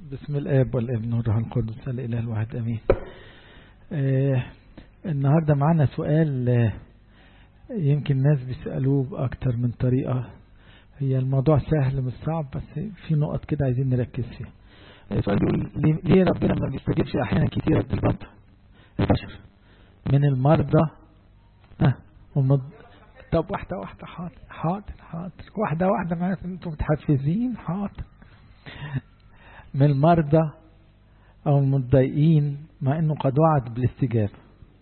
بسم الآب والابن والروح القدس الإله الواحد أمين آه النهاردة معنا سؤال آه يمكن الناس بيسألوه بأكتر من طريقة هي الموضوع سهل مش صعب بس في نقط كده عايزين نركز فيها السؤال بيقول ليه ربنا ما بيستجيبش أحيانا كتيرة بالبطة البشر من المرضى ها ومض... طب واحدة واحدة حاضر حاضر حاضر واحدة واحدة معايا انتم متحفزين حاضر من المرضى أو المتضايقين مع أنه قد وعد بالاستجابة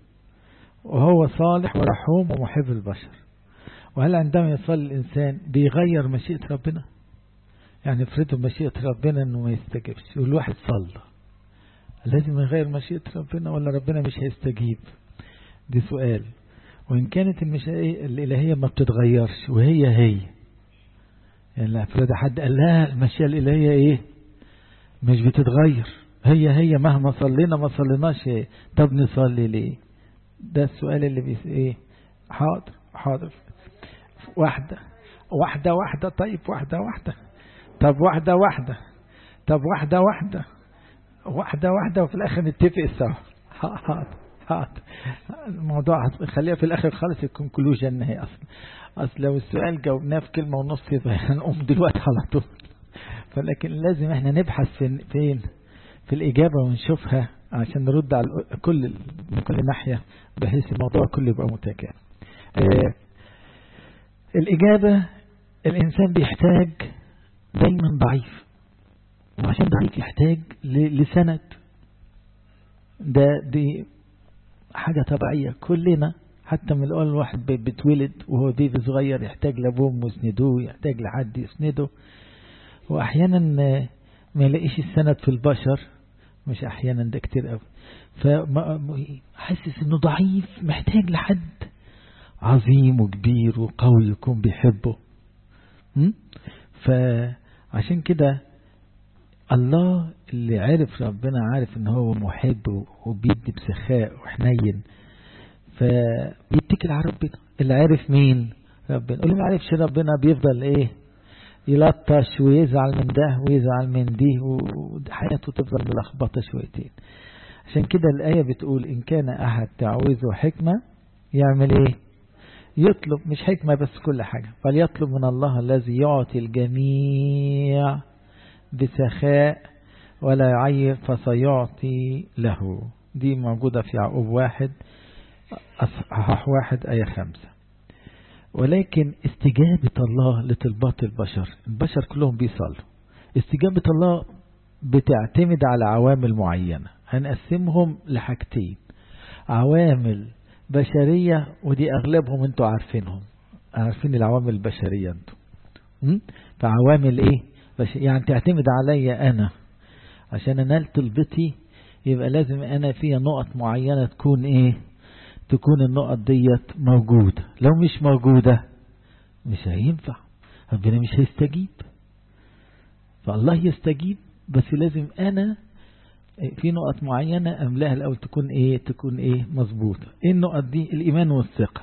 وهو صالح ورحوم ومحب البشر وهل عندما يصلي الإنسان بيغير مشيئة ربنا يعني افرضوا مشيئة ربنا أنه ما يستجيبش يقول الواحد صلى لازم يغير مشيئة ربنا ولا ربنا مش هيستجيب دي سؤال وإن كانت المشيئة الإلهية ما بتتغيرش وهي هي يعني لا افرض حد قال لا المشيئة الإلهية إيه مش بتتغير هي هي مهما صلينا ما صليناش ايه طب نصلي ليه ده السؤال اللي بيس ايه حاضر حاضر واحدة واحدة واحدة طيب واحدة واحدة طب واحدة واحدة طب واحدة واحدة واحدة واحدة وفي الآخر نتفق سوا حاضر حاضر الموضوع خليها في الآخر خالص الكونكلوجن هي أصلا أصل لو السؤال جاوبناه في كلمة ونص يبقى هنقوم دلوقتي على طول فلكن لازم احنا نبحث فين, فين في الإجابة ونشوفها عشان نرد على كل من كل ناحية بحيث الموضوع كله يبقى متكامل اه الإجابة الإنسان بيحتاج دايما ضعيف وعشان ضعيف يحتاج لسند ده دي حاجة طبيعية كلنا حتى من الأول الواحد بيتولد وهو بيبي صغير يحتاج لأبوه يسندوه يحتاج لحد يسنده وأحيانا ما يلاقيش السند في البشر مش أحيانا ده كتير قوي فحاسس انه ضعيف محتاج لحد عظيم وكبير وقوي يكون بيحبه فعشان كده الله اللي عرف ربنا عارف ان هو محب وبيدي بسخاء وحنين فبيتكل على ربنا اللي عارف مين ربنا اللي ما عارفش ربنا بيفضل ايه يلطش ويزعل من ده ويزعل من دي وحياته تفضل ملخبطة شويتين عشان كده الآية بتقول إن كان أحد تعويذه حكمة يعمل إيه يطلب مش حكمة بس كل حاجة فليطلب من الله الذي يعطي الجميع بسخاء ولا يعير فسيعطي له دي موجودة في يعقوب واحد أصحاح واحد آية خمسة ولكن استجابة الله لطلبات البشر البشر كلهم بيصلوا استجابة الله بتعتمد على عوامل معينة هنقسمهم لحاجتين عوامل بشرية ودي أغلبهم انتوا عارفينهم عارفين العوامل البشرية انتوا فعوامل ايه بش... يعني تعتمد عليا أنا عشان أنال طلبتي يبقى لازم أنا فيها نقط معينة تكون ايه تكون النقط ديت موجودة لو مش موجودة مش هينفع ربنا مش هيستجيب فالله يستجيب بس لازم أنا في نقط معينة أملاها الأول تكون إيه تكون إيه مظبوطة إيه النقط دي الإيمان والثقة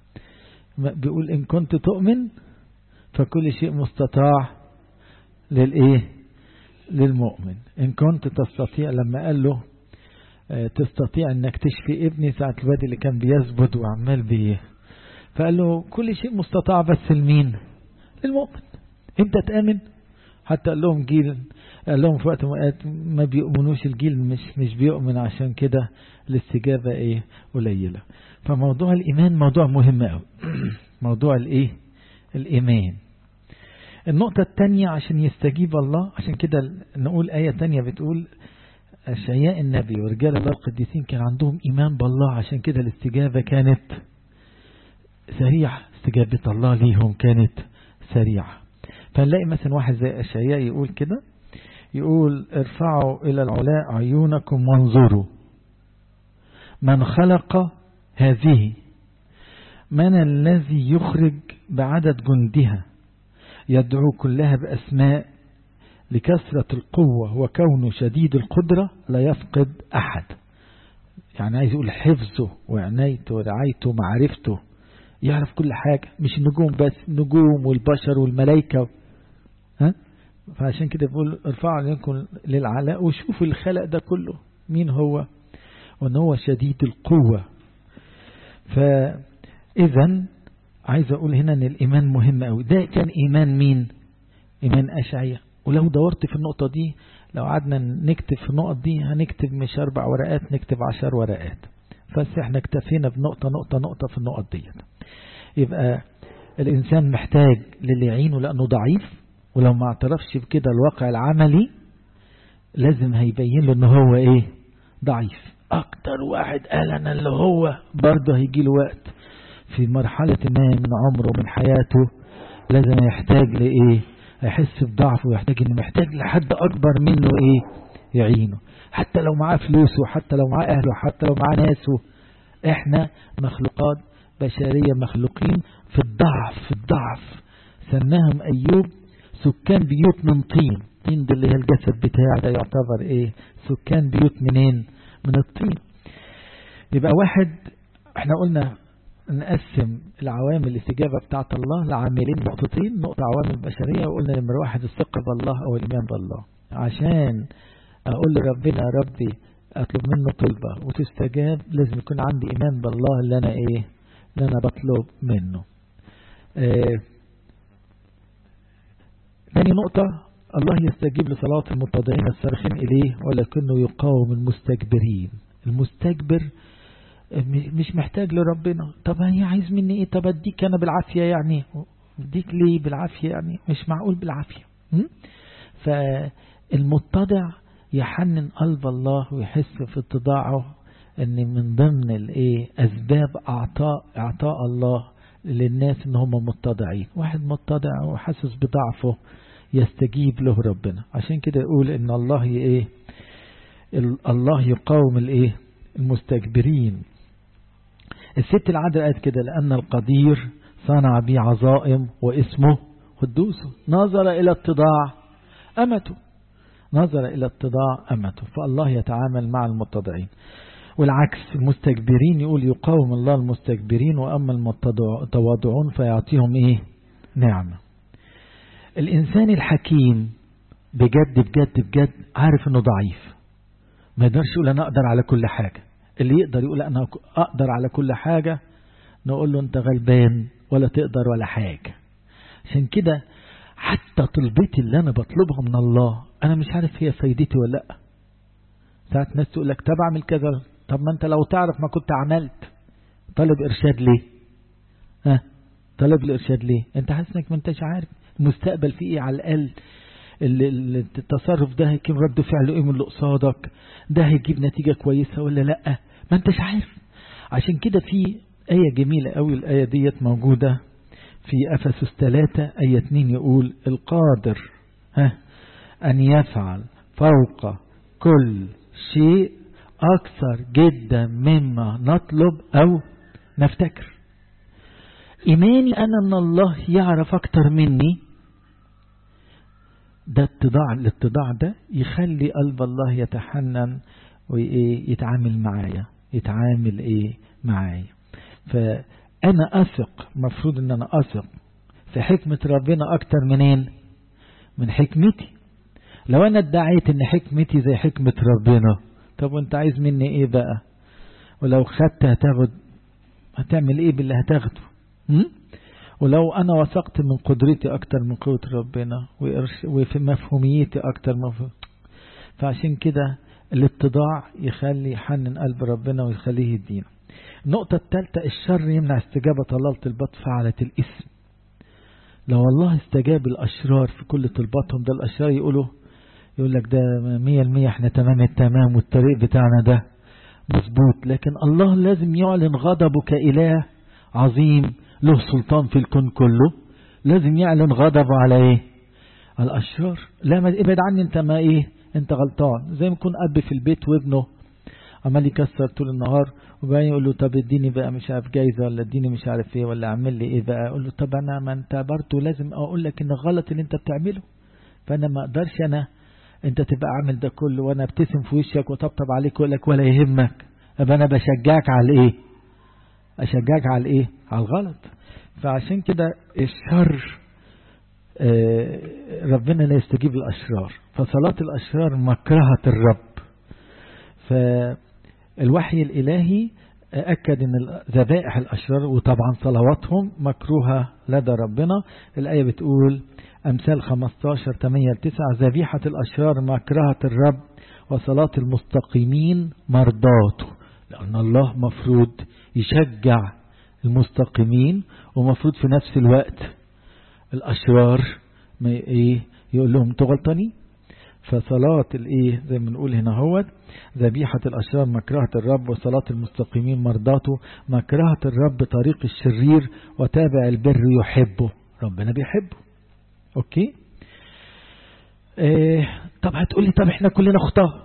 بيقول إن كنت تؤمن فكل شيء مستطاع للإيه للمؤمن إن كنت تستطيع لما قال له تستطيع انك تشفي ابني ساعة الواد اللي كان بيزبد وعمال بيه فقال له كل شيء مستطاع بس لمين للمؤمن انت تآمن حتى قال لهم جيل قال لهم في وقت ما بيؤمنوش الجيل مش مش بيؤمن عشان كده الاستجابة ايه قليلة فموضوع الايمان موضوع مهم قوي موضوع الايه الايمان النقطة الثانية عشان يستجيب الله عشان كده نقول آية تانية بتقول أشعياء النبي ورجال الله القديسين كان عندهم إيمان بالله عشان كده الاستجابة كانت سريعة استجابة الله ليهم كانت سريعة فنلاقي مثلا واحد زي أشعياء يقول كده يقول ارفعوا إلى العلاء عيونكم وانظروا من خلق هذه من الذي يخرج بعدد جندها يدعو كلها بأسماء لكثرة القوة وكونه شديد القدرة لا يفقد أحد يعني عايز يقول حفظه وعنايته ورعايته معرفته يعرف كل حاجة مش النجوم بس نجوم والبشر والملائكة ها فعشان كده بيقول ارفعوا عينكم للعلاء وشوفوا الخلق ده كله مين هو وان هو شديد القوة فاذا عايز اقول هنا ان الايمان مهم قوي ده كان ايمان مين ايمان اشعيا ولو دورت في النقطة دي لو قعدنا نكتب في النقط دي هنكتب مش اربع ورقات نكتب عشر ورقات بس احنا اكتفينا بنقطة نقطة نقطة في النقط دي يبقى الانسان محتاج للي يعينه لانه ضعيف ولو ما اعترفش بكده الواقع العملي لازم هيبين له ان هو ايه ضعيف اكتر واحد قال انا اللي هو برضه هيجي له وقت في مرحلة ما من عمره من حياته لازم يحتاج لإيه يحس بضعفه ويحتاج إنه محتاج لحد أكبر منه إيه يعينه حتى لو معاه فلوسه حتى لو معاه أهله حتى لو معاه ناسه إحنا مخلوقات بشرية مخلوقين في الضعف في الضعف سماهم أيوب سكان بيوت من طين طين ده اللي هي الجسد بتاعه ده يعتبر إيه سكان بيوت منين من الطين يبقى واحد احنا قلنا نقسم العوامل الاستجابة بتاعت الله لعاملين نقطتين نقطة عوامل بشرية وقلنا نمرة واحد الثقة بالله أو الإيمان بالله عشان أقول لربنا يا ربي أطلب منه طلبة وتستجاب لازم يكون عندي إيمان بالله اللي أنا إيه اللي أنا بطلب منه آه ثاني نقطة الله يستجيب لصلاة المتضعين الصارخين إليه ولكنه يقاوم المستكبرين المستكبر مش محتاج لربنا طب هي عايز مني ايه طب اديك انا بالعافية يعني اديك ليه بالعافية يعني مش معقول بالعافية فالمتضع يحنن قلب الله ويحس في اتضاعه ان من ضمن الايه اسباب اعطاء اعطاء الله للناس ان هم متضعين واحد متضع وحاسس بضعفه يستجيب له ربنا عشان كده يقول ان الله ايه الله يقاوم الايه المستكبرين الست العادة قالت كده لأن القدير صنع بي عظائم واسمه قدوس نظر إلى اتضاع أمته نظر إلى اتضاع أمته فالله يتعامل مع المتضعين والعكس المستكبرين يقول يقاوم الله المستكبرين وأما المتواضعون فيعطيهم إيه نعمة الإنسان الحكيم بجد بجد بجد عارف أنه ضعيف ما يقدرش يقول أنا أقدر على كل حاجة اللي يقدر يقول أنا أقدر على كل حاجة نقول له أنت غلبان ولا تقدر ولا حاجة عشان كده حتى طلبتي اللي أنا بطلبها من الله أنا مش عارف هي فايدتي ولا لأ ساعات ناس تقول لك طب أعمل كذا طب ما أنت لو تعرف ما كنت عملت طالب إرشاد ليه ها طالب الإرشاد ليه أنت حاسس إنك ما أنتش عارف المستقبل فيه إيه على الأقل التصرف ده هيكون رد فعله ايه من اللي قصادك ده هيجيب نتيجة كويسة ولا لا ما انتش عارف عشان كده في آية جميلة قوي الآية ديت موجودة في أفسس 3 آية 2 يقول القادر ها أن يفعل فوق كل شيء أكثر جدا مما نطلب أو نفتكر إيماني أنا أن الله يعرف أكتر مني ده اتضاع الاتضاع ده يخلي قلب الله يتحنن ويتعامل معايا يتعامل ايه معايا فانا اثق مفروض ان انا اثق في حكمة ربنا اكتر منين من حكمتي لو انا ادعيت ان حكمتي زي حكمة ربنا طب وانت عايز مني ايه بقى ولو خدت هتاخد هتعمل ايه باللي هتاخده ولو أنا وثقت من قدرتي أكتر من قوة ربنا وفي مفهوميتي أكتر مفهوم فعشان كده الاتضاع يخلي يحنن قلب ربنا ويخليه يدينا النقطة الثالثة الشر يمنع استجابة الله لطلبات فعلة الاسم لو الله استجاب الأشرار في كل طلباتهم ده الأشرار يقولوا يقول لك ده مية المية احنا تمام التمام والطريق بتاعنا ده مظبوط لكن الله لازم يعلن غضبه كإله عظيم له سلطان في الكون كله لازم يعلن غضبه على ايه على الاشرار لا ما ابعد عني انت ما ايه انت غلطان زي ما يكون اب في البيت وابنه عمال يكسر طول النهار وبعدين يقول له طب اديني بقى مش عارف جايزه ولا اديني مش عارف ايه ولا اعمل لي ايه بقى اقول له طب انا ما انت برضه لازم اقول لك ان غلط اللي انت بتعمله فانا ما اقدرش انا انت تبقى عامل ده كله وانا ابتسم في وشك وطبطب عليك واقول لك ولا يهمك ابقى انا بشجعك على ايه اشجعك على ايه على الغلط فعشان كده الشر ربنا لا يستجيب للأشرار فصلاة الأشرار مكرهة الرب فالوحي الإلهي أكد أن ذبائح الأشرار وطبعا صلواتهم مكروهة لدى ربنا الآية بتقول أمثال 15 8 9 ذبيحة الأشرار مكرهة الرب وصلاة المستقيمين مرضاته لأن الله مفروض يشجع المستقيمين ومفروض في نفس الوقت الأشرار ما إيه يقول لهم تغلطني فصلاة الإيه زي ما نقول هنا هو ذبيحة الأشرار مكرهة الرب وصلاة المستقيمين مرضاته مكرهة الرب طريق الشرير وتابع البر يحبه ربنا بيحبه أوكي إيه طب هتقولي طب احنا كلنا خطاه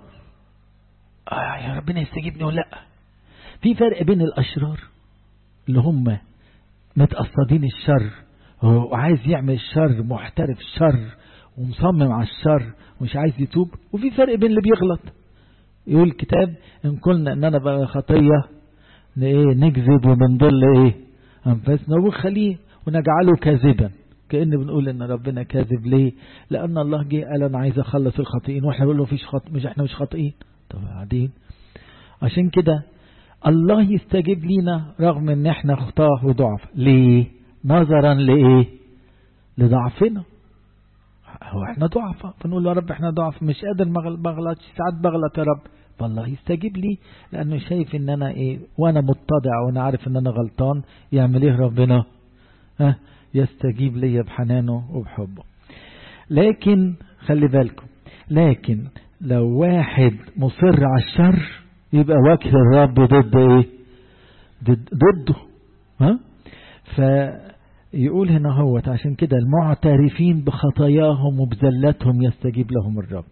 آه يا ربنا يستجيبني ولا لا في فرق بين الأشرار اللي هم متقصدين الشر وعايز يعمل الشر محترف الشر ومصمم على الشر ومش عايز يتوب وفي فرق بين اللي بيغلط يقول الكتاب إن قلنا إننا بقى خطية نكذب وبنضل إيه أنفسنا ونخليه ونجعله كاذبا كأن بنقول إن ربنا كاذب ليه لأن الله جه قال أنا عايز أخلص الخاطئين وإحنا بنقول له مفيش خط... مش إحنا مش خاطئين طب بعدين عشان كده الله يستجيب لينا رغم ان احنا خطاه وضعف ليه نظرا لايه لضعفنا هو احنا ضعفة فنقول له يا رب احنا ضعف مش قادر بغلط ساعات بغلط يا رب فالله يستجيب لي لانه شايف ان انا ايه وانا متضع وانا عارف ان انا غلطان يعمل ايه ربنا ها يستجيب لي بحنانه وبحبه لكن خلي بالكم لكن لو واحد مصر على الشر يبقى وجه الرب ضد ايه ضد ضده ها فيقول هنا هو عشان كده المعترفين بخطاياهم وبزلتهم يستجيب لهم الرب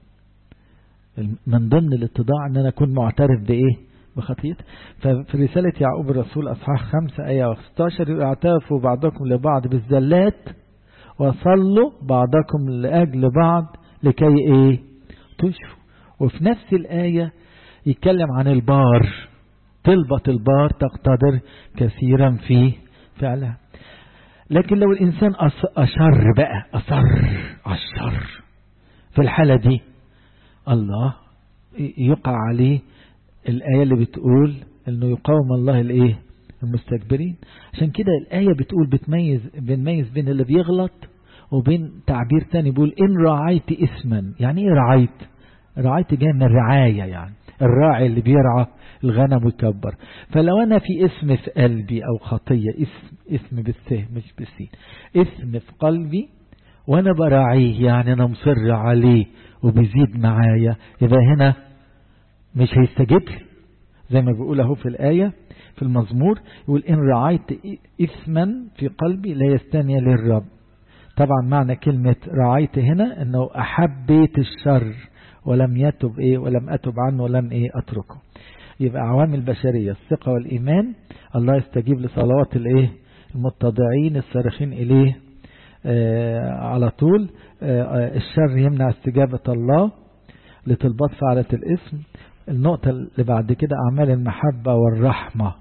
من ضمن الاتضاع ان انا اكون معترف بايه بخطيئتي ففي رسالة يعقوب الرسول اصحاح 5 ايه 16 اعترفوا بعضكم لبعض بالزلات وصلوا بعضكم لاجل بعض لكي ايه تشفوا وفي نفس الايه يتكلم عن البار طلبة البار تقتدر كثيرا في فعلها لكن لو الإنسان أشر بقى أصر على الشر في الحالة دي الله يقع عليه الآية اللي بتقول أنه يقاوم الله الإيه المستكبرين عشان كده الآية بتقول بتميز بنميز بين اللي بيغلط وبين تعبير تاني بيقول إن رعيت اسما يعني إيه رعيت رعيت جاي من الرعاية يعني الراعي اللي بيرعى الغنم ويكبر فلو أنا في اسم في قلبي أو خطية اسم اسم بالسه مش بالسين اسم في قلبي وأنا براعيه يعني أنا مصر عليه وبيزيد معايا يبقى هنا مش هيستجيب لي زي ما بيقول اهو في الآية في المزمور يقول إن رعيت إثما في قلبي لا يستني للرب طبعا معنى كلمة رعيت هنا أنه أحبيت الشر ولم يتب إيه ولم أتب عنه ولم إيه أتركه يبقى عوامل بشرية الثقة والإيمان الله يستجيب لصلوات الإيه المتضعين الصارخين إليه آه على طول آه الشر يمنع استجابة الله لطلبات فعلة الاسم النقطة اللي بعد كده أعمال المحبة والرحمة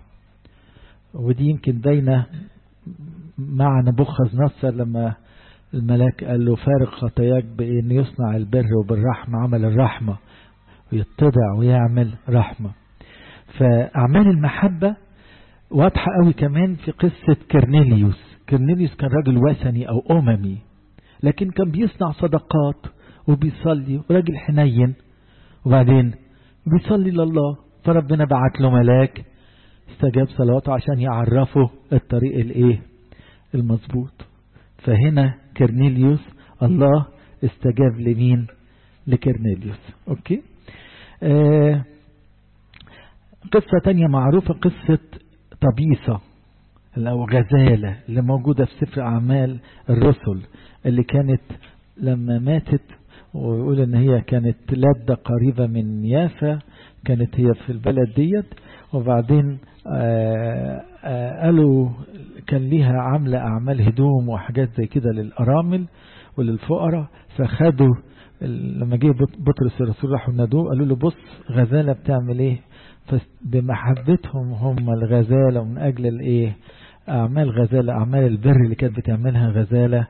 ودي يمكن باينة مع نبوخذ نصر لما الملاك قال له فارق خطاياك بأن يصنع البر وبالرحمة عمل الرحمة ويتضع ويعمل رحمة فأعمال المحبة واضحة قوي كمان في قصة كرنيليوس كرنيليوس كان راجل وثني أو أممي لكن كان بيصنع صدقات وبيصلي وراجل حنين وبعدين بيصلي لله فربنا بعت له ملاك استجاب صلواته عشان يعرفه الطريق الايه المظبوط فهنا كرنيليوس الله استجاب لمين لكرنيليوس اوكي آه قصة تانية معروفة قصة طبيسة أو غزالة اللي موجودة في سفر أعمال الرسل اللي كانت لما ماتت ويقول ان هي كانت لادة قريبة من يافا كانت هي في البلد ديت وبعدين آآ آآ قالوا كان ليها عاملة أعمال هدوم وحاجات زي كده للأرامل وللفقراء فخدوا لما جه بطرس الرسول راحوا نادوه قالوا له بص غزالة بتعمل ايه بمحبتهم هم الغزالة ومن أجل الايه أعمال غزالة أعمال البر اللي كانت بتعملها غزالة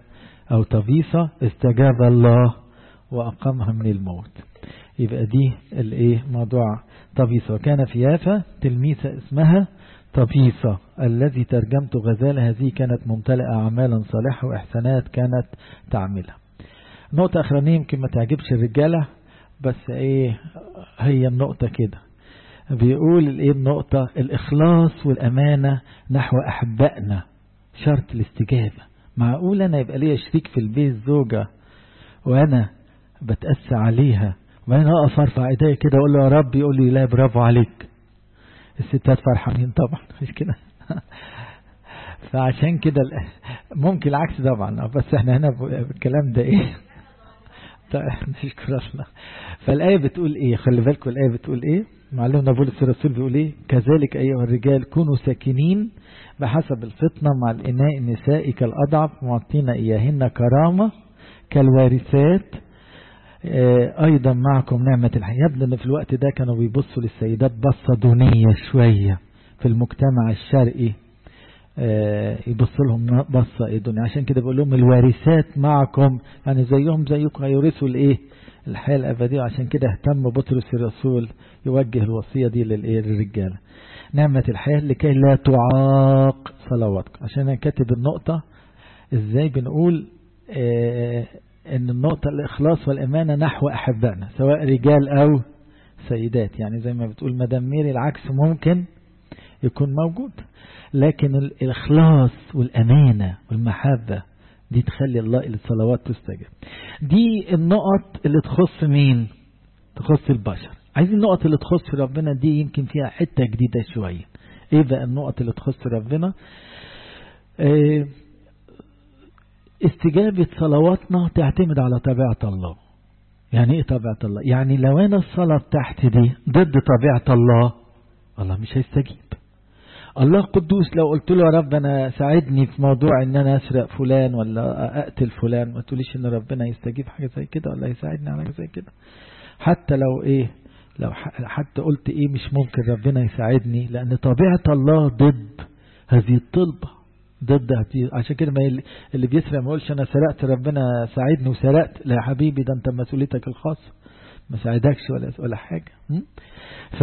أو طبيصة استجاب الله وأقامها من الموت يبقى دي الايه موضوع طبيصة وكان في يافا تلميذة اسمها طبيصة الذي ترجمت غزالة هذه كانت ممتلئة أعمالا صالحة وإحسانات كانت تعملها نقطة أخرانية يمكن ما تعجبش الرجالة بس إيه هي النقطة كده بيقول الإيه النقطة الإخلاص والأمانة نحو أحبائنا شرط الاستجابة معقول أنا يبقى ليا شريك في البيت زوجة وأنا بتأسى عليها وبعدين أقف أرفع إيديا كده أقول له يا رب يقول لي لا برافو عليك الستات فرحانين طبعا مش كده فعشان كده ممكن العكس طبعا بس احنا هنا الكلام ده ايه نشكر الله فالآية بتقول ايه خلي بالكم الآية بتقول ايه معلمنا بولس الرسول بيقول ايه كذلك أيها الرجال كونوا ساكنين بحسب الفطنة مع الإناء النساء كالأضعف معطين إياهن كرامة كالوارثات أيضا معكم نعمة الحياة يبدو أن في الوقت ده كانوا بيبصوا للسيدات بصة دونية شوية في المجتمع الشرقي يبص لهم بصة دونية عشان كده بيقول لهم الوارثات معكم يعني زيهم زيكم هيورثوا الايه الحياة الأبدية عشان كده اهتم بطرس الرسول يوجه الوصية دي للايه للرجالة نعمة الحياة لكي لا تعاق صلواتكم عشان انا كاتب النقطة ازاي بنقول اه ان النقطة الإخلاص والإمانة نحو أحبائنا سواء رجال أو سيدات يعني زي ما بتقول مدام ميري العكس ممكن يكون موجود لكن الإخلاص والأمانة والمحبة دي تخلي الله الصلوات تستجاب دي النقط اللي تخص مين تخص البشر عايزين النقط اللي تخص ربنا دي يمكن فيها حتة جديدة شوية ايه بقى النقط اللي تخص ربنا إيه استجابة صلواتنا تعتمد على طبيعة الله يعني ايه طبيعة الله يعني لو انا الصلاة بتاعتي دي ضد طبيعة الله الله مش هيستجيب الله قدوس لو قلت له يا رب انا ساعدني في موضوع ان انا اسرق فلان ولا اقتل فلان ما تقوليش ان ربنا يستجيب حاجة زي كده ولا يساعدني على حاجة زي كده حتى لو ايه لو حتى قلت ايه مش ممكن ربنا يساعدني لان طبيعة الله ضد هذه الطلبة ضد عشان كده ما اللي بيسرق ما يقولش انا سرقت ربنا ساعدني وسرقت لا يا حبيبي ده انت مسؤوليتك الخاصة ما ساعدكش ولا ولا حاجة ف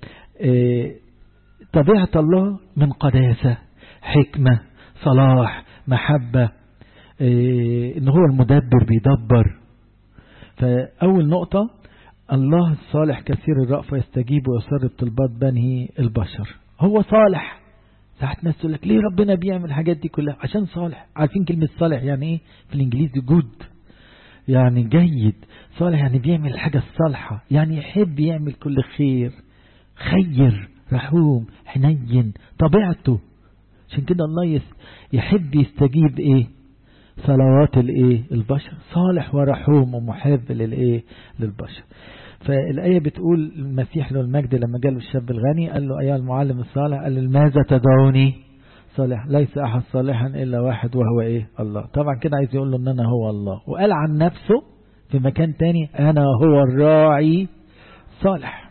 طبيعة الله من قداسة حكمة صلاح محبة ان هو المدبر بيدبر فأول نقطة الله الصالح كثير الرأفة يستجيب ويسر طلبات بني البشر هو صالح ساعات ناس تقول لك ليه ربنا بيعمل الحاجات دي كلها عشان صالح عارفين كلمة صالح يعني ايه في الانجليزي جود يعني جيد صالح يعني بيعمل الحاجة الصالحة يعني يحب يعمل كل خير خير رحوم حنين طبيعته عشان كده الله يحب يستجيب ايه صلوات الايه البشر صالح ورحوم ومحب للايه للبشر فالآية بتقول المسيح له المجد لما جاله الشاب الغني قال له أيها المعلم الصالح قال له ماذا تدعوني صالح ليس أحد صالحا إلا واحد وهو إيه الله طبعا كده عايز يقول له أن أنا هو الله وقال عن نفسه في مكان تاني أنا هو الراعي صالح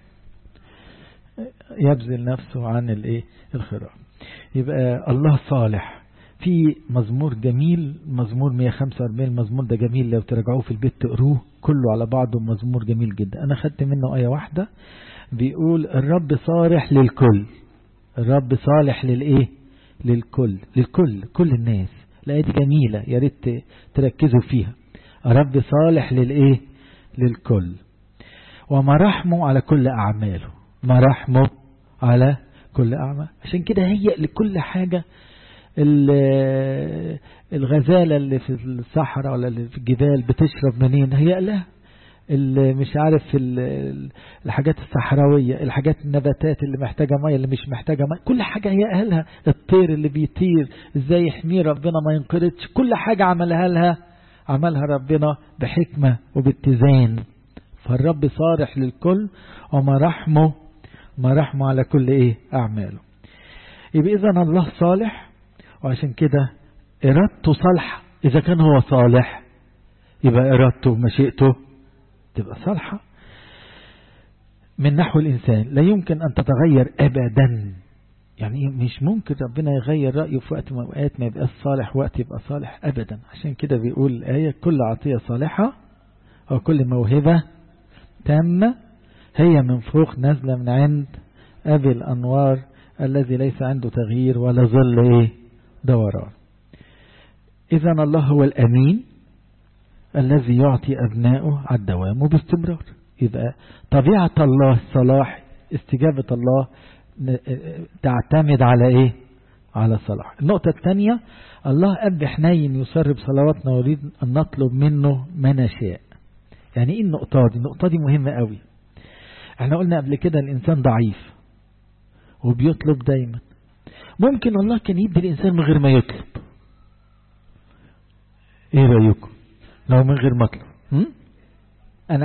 يبذل نفسه عن الإيه الخراع يبقى الله صالح في مزمور جميل مزمور 145 المزمور ده جميل لو ترجعوه في البيت تقروه كله على بعضه مزمور جميل جدا أنا خدت منه آية واحدة بيقول الرب صالح للكل الرب صالح للإيه للكل للكل كل الناس الآية دي جميلة يا ريت تركزوا فيها الرب صالح للإيه للكل ومراحمه على كل أعماله مراحمه على كل أعمال عشان كده هي لكل حاجة الغزالة اللي في الصحراء ولا اللي في الجبال بتشرب منين هي لها اللي مش عارف الحاجات الصحراوية الحاجات النباتات اللي محتاجة مية اللي مش محتاجة مية كل حاجة هي أهلها الطير اللي بيطير ازاي يحميه ربنا ما ينقرضش كل حاجة عملها لها عملها ربنا بحكمة وباتزان فالرب صالح للكل ومرحمه مرحمه على كل ايه أعماله يبقى إذا الله صالح وعشان كده إرادته صالحة إذا كان هو صالح يبقى إرادته ومشيئته تبقى صالحة من نحو الإنسان لا يمكن أن تتغير أبدا يعني مش ممكن ربنا يغير رأيه في وقت من الأوقات ما يبقاش صالح وقت يبقى صالح أبدا عشان كده بيقول الآية كل عطية صالحة وكل موهبة تامة هي من فوق نازلة من عند أبي الأنوار الذي ليس عنده تغيير ولا ظل إيه دوران إذا الله هو الأمين الذي يعطي أبنائه على الدوام وباستمرار يبقى طبيعة الله الصلاح استجابة الله تعتمد على إيه على صلاح النقطة الثانية الله أب حنين يصر بصلواتنا ويريد أن نطلب منه ما نشاء يعني إيه النقطة دي النقطة دي مهمة قوي احنا قلنا قبل كده الإنسان ضعيف وبيطلب دايما ممكن الله كان يدي الإنسان من غير ما يطلب ايه رأيكم لو من غير مطلب انا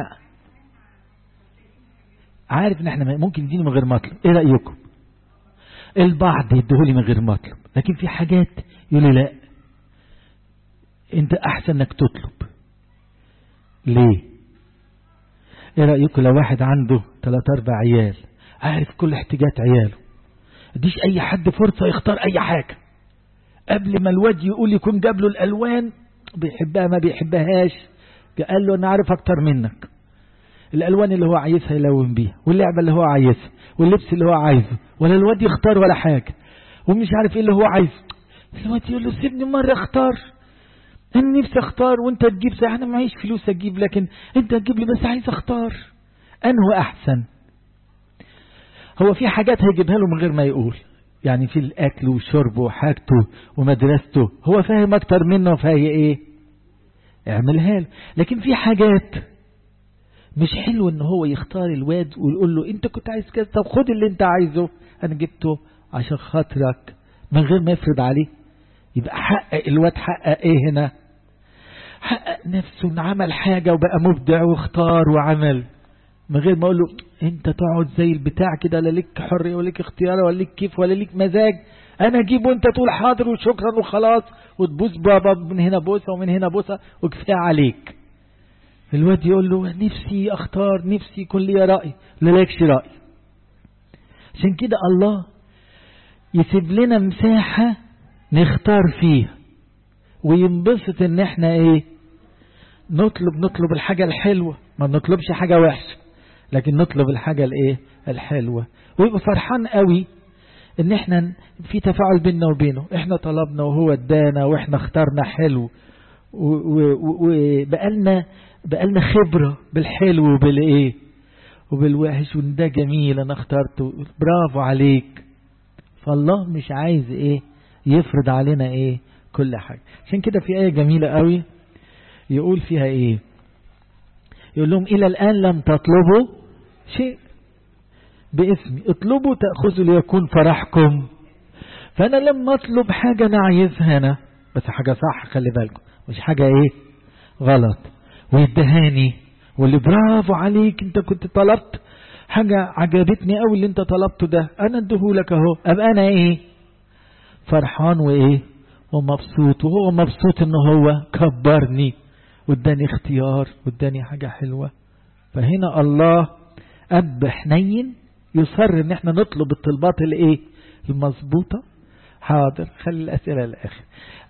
عارف ان احنا ممكن يديني من غير مطلب ايه رأيكم البعض يديهولي من غير مطلب لكن في حاجات يقول لي لا انت احسن انك تطلب ليه ايه رأيكم لو واحد عنده ثلاث اربع عيال عارف كل احتياجات عياله اديش اي حد فرصة يختار اي حاجة قبل ما الواد يقول يكون جاب له الالوان بيحبها ما بيحبهاش قال له انا عارف اكتر منك الالوان اللي هو عايزها يلون بيها واللعبة اللي هو عايزها واللبس اللي هو عايزه ولا الواد يختار ولا حاجة ومش عارف ايه اللي هو عايزه الواد يقول له سيبني مرة اختار انا نفسي اختار وانت تجيب زي انا معيش فلوس اجيب لكن انت تجيب لي بس عايز اختار انه احسن هو في حاجات هيجيبها له من غير ما يقول يعني في الاكل وشربه وحاجته ومدرسته هو فاهم اكتر منه فهي ايه اعملها له لكن في حاجات مش حلو ان هو يختار الواد ويقول له انت كنت عايز كذا طب خد اللي انت عايزه انا جبته عشان خاطرك من غير ما يفرض عليه يبقى حقق الواد حقق ايه هنا حقق نفسه ان عمل حاجة وبقى مبدع واختار وعمل من غير ما اقول له انت تقعد زي البتاع كده لا ليك حرية ولا ليك اختيار ولا ليك كيف ولا ليك مزاج انا اجيب وانت تقول حاضر وشكرا وخلاص وتبوس بابا من هنا بوسة ومن هنا بوسة وكفاية عليك الواد يقول له نفسي اختار نفسي يكون لي رأي لا لكش رأي عشان كده الله يسيب لنا مساحة نختار فيها وينبسط ان احنا ايه نطلب نطلب الحاجة الحلوة ما نطلبش حاجة وحشة لكن نطلب الحاجة الايه الحلوة ويبقى فرحان قوي ان احنا في تفاعل بيننا وبينه احنا طلبنا وهو ادانا واحنا اخترنا حلو وبقالنا بقالنا خبرة بالحلو وبالايه وبالوحش وان ده جميل انا اخترته برافو عليك فالله مش عايز ايه يفرض علينا ايه كل حاجة عشان كده في آية جميلة قوي يقول فيها ايه يقول لهم الى الان لم تطلبوا شيء باسمي اطلبوا تأخذوا ليكون فرحكم فانا لما اطلب حاجة انا عايزها انا بس حاجة صح خلي بالكم مش حاجة ايه غلط ويدهاني واللي برافو عليك انت كنت طلبت حاجة عجبتني قوي اللي انت طلبته ده انا اديهولك اهو ابقى انا ايه فرحان وايه ومبسوط وهو مبسوط ان هو كبرني واداني اختيار واداني حاجة حلوة فهنا الله اب حنين يصر ان احنا نطلب الطلبات الايه المظبوطة حاضر خلي الاسئلة للاخر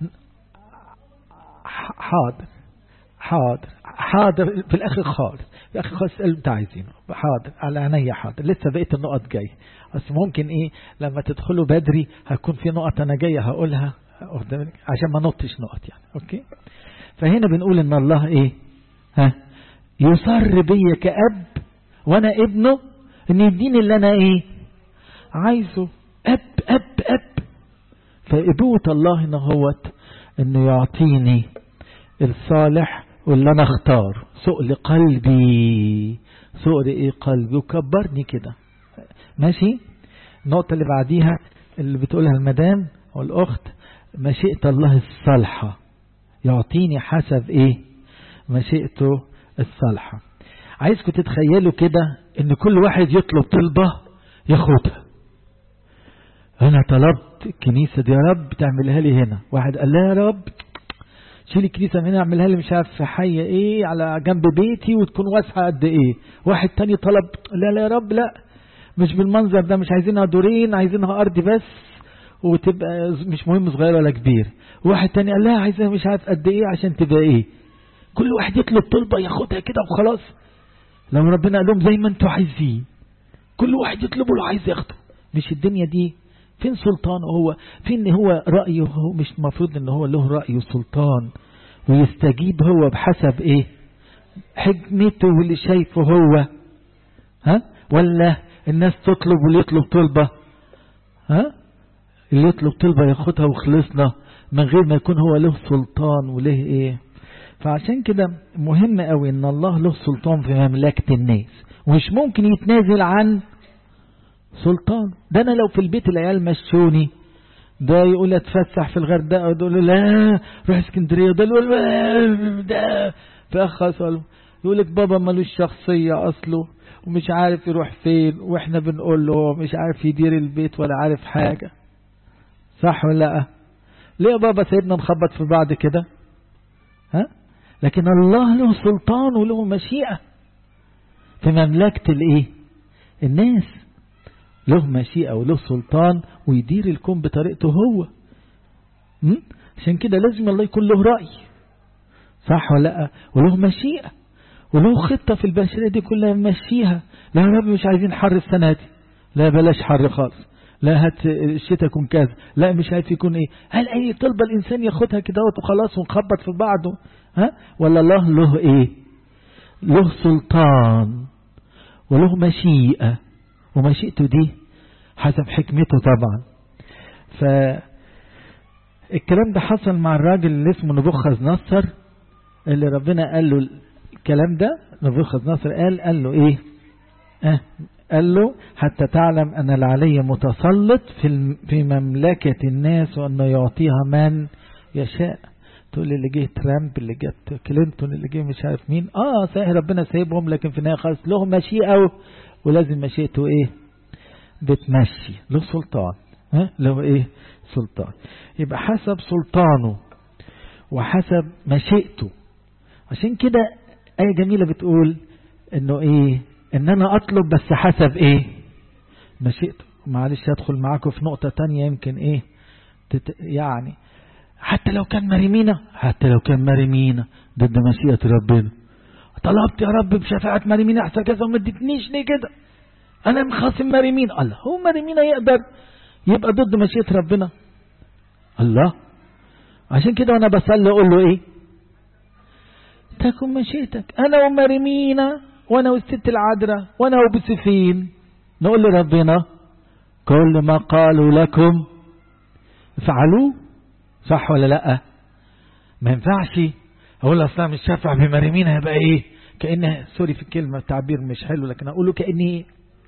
حاضر حاضر حاضر في الاخر خالص في الاخر خالص اللي انت عايزينه حاضر على عينيا حاضر لسه بقيت النقط جاي بس ممكن ايه لما تدخلوا بدري هيكون في نقط انا جايه هقولها عشان ما نطش نقط يعني اوكي فهنا بنقول ان الله ايه ها يصر بيا كأب وانا ابنه ان يديني اللي انا ايه عايزه اب اب اب فابوة الله ان هوت انه يعطيني الصالح واللي انا اختار سؤل قلبي سؤل ايه قلبي وكبرني كده ماشي النقطة اللي بعديها اللي بتقولها المدام والاخت مشيئة الله الصالحة يعطيني حسب ايه مشيئته الصالحة عايزكم تتخيلوا كده ان كل واحد يطلب طلبة ياخدها انا طلبت الكنيسة دي يا رب تعملها لي هنا واحد قال لا يا رب شيل الكنيسة من هنا اعملها لي مش عارف في حي ايه على جنب بيتي وتكون واسعة قد ايه واحد تاني طلب لا لا يا رب لا مش بالمنظر ده مش عايزينها دورين عايزينها أرض بس وتبقى مش مهم صغير ولا كبير واحد تاني قال لا عايزها مش عارف قد ايه عشان تبقى ايه كل واحد يطلب طلبة ياخدها كده وخلاص لما ربنا قال لهم زي ما انتوا عايزين كل واحد يطلبه اللي عايز ياخده مش الدنيا دي فين سلطانه هو فين هو رأيه هو مش المفروض ان هو له رأي وسلطان ويستجيب هو بحسب ايه حكمته واللي شايفه هو ها ولا الناس تطلب واللي يطلب طلبة ها اللي يطلب طلبة ياخدها وخلصنا من غير ما يكون هو له سلطان وله ايه فعشان كده مهم قوي ان الله له سلطان في مملكة الناس ومش ممكن يتنازل عن سلطان ده انا لو في البيت العيال مشوني ده يقول اتفسح في الغردقه وده يقول لا روح اسكندريه ده يقول ده فاخ يقول لك بابا ملوش شخصيه اصله ومش عارف يروح فين واحنا بنقول له مش عارف يدير البيت ولا عارف حاجه صح ولا لا ليه يا بابا سيدنا نخبط في بعض كده ها لكن الله له سلطان وله مشيئه في مملكه الايه الناس له مشيئة وله سلطان ويدير الكون بطريقته هو م? عشان كده لازم الله يكون له رأي صح ولا لا وله مشيئة وله خطة في البشرية دي كلها مشيها لا يا رب مش عايزين حر السنة دي لا بلاش حر خالص لا هات الشتاء يكون كذا لا مش عارف يكون ايه هل اي طلبة الانسان ياخدها كده وخلاص ونخبط في بعضه ها ولا الله له ايه له سلطان وله مشيئة ومشيئته دي حسب حكمته طبعا ف الكلام ده حصل مع الراجل اللي اسمه نبوخذ نصر اللي ربنا قال له الكلام ده نبوخذ نصر قال قال له ايه اه قال له حتى تعلم ان العلي متسلط في في مملكة الناس وانه يعطيها من يشاء تقول لي اللي جه ترامب اللي جت كلينتون اللي جه مش عارف مين اه صحيح ربنا سايبهم لكن في النهايه خالص لهم مشيئه ولازم مشيئته ايه بتمشي له سلطان ها له ايه سلطان يبقى حسب سلطانه وحسب مشيئته عشان كده آية جميلة بتقول انه ايه ان انا اطلب بس حسب ايه مشيئته معلش ادخل معاكم في نقطة تانية يمكن ايه تت يعني حتى لو كان مريمينا حتى لو كان مريمينا ضد مشيئة ربنا طلبت يا رب بشفاعة مريمينا احسن كذا وما اديتنيش ليه كده انا مخاصم مريمين الله هو مريمينا يقدر يبقى ضد مشيئة ربنا الله عشان كده وانا بصلي اقول له ايه تكن مشيئتك انا ومريمينا وانا والست العذراء وانا وبسفين نقول لربنا كل ما قالوا لكم فعلوه صح ولا لا ما ينفعش اقول اصلا مش شافع بمريمين هيبقى ايه كأنه سوري في الكلمة التعبير مش حلو لكن اقوله كأني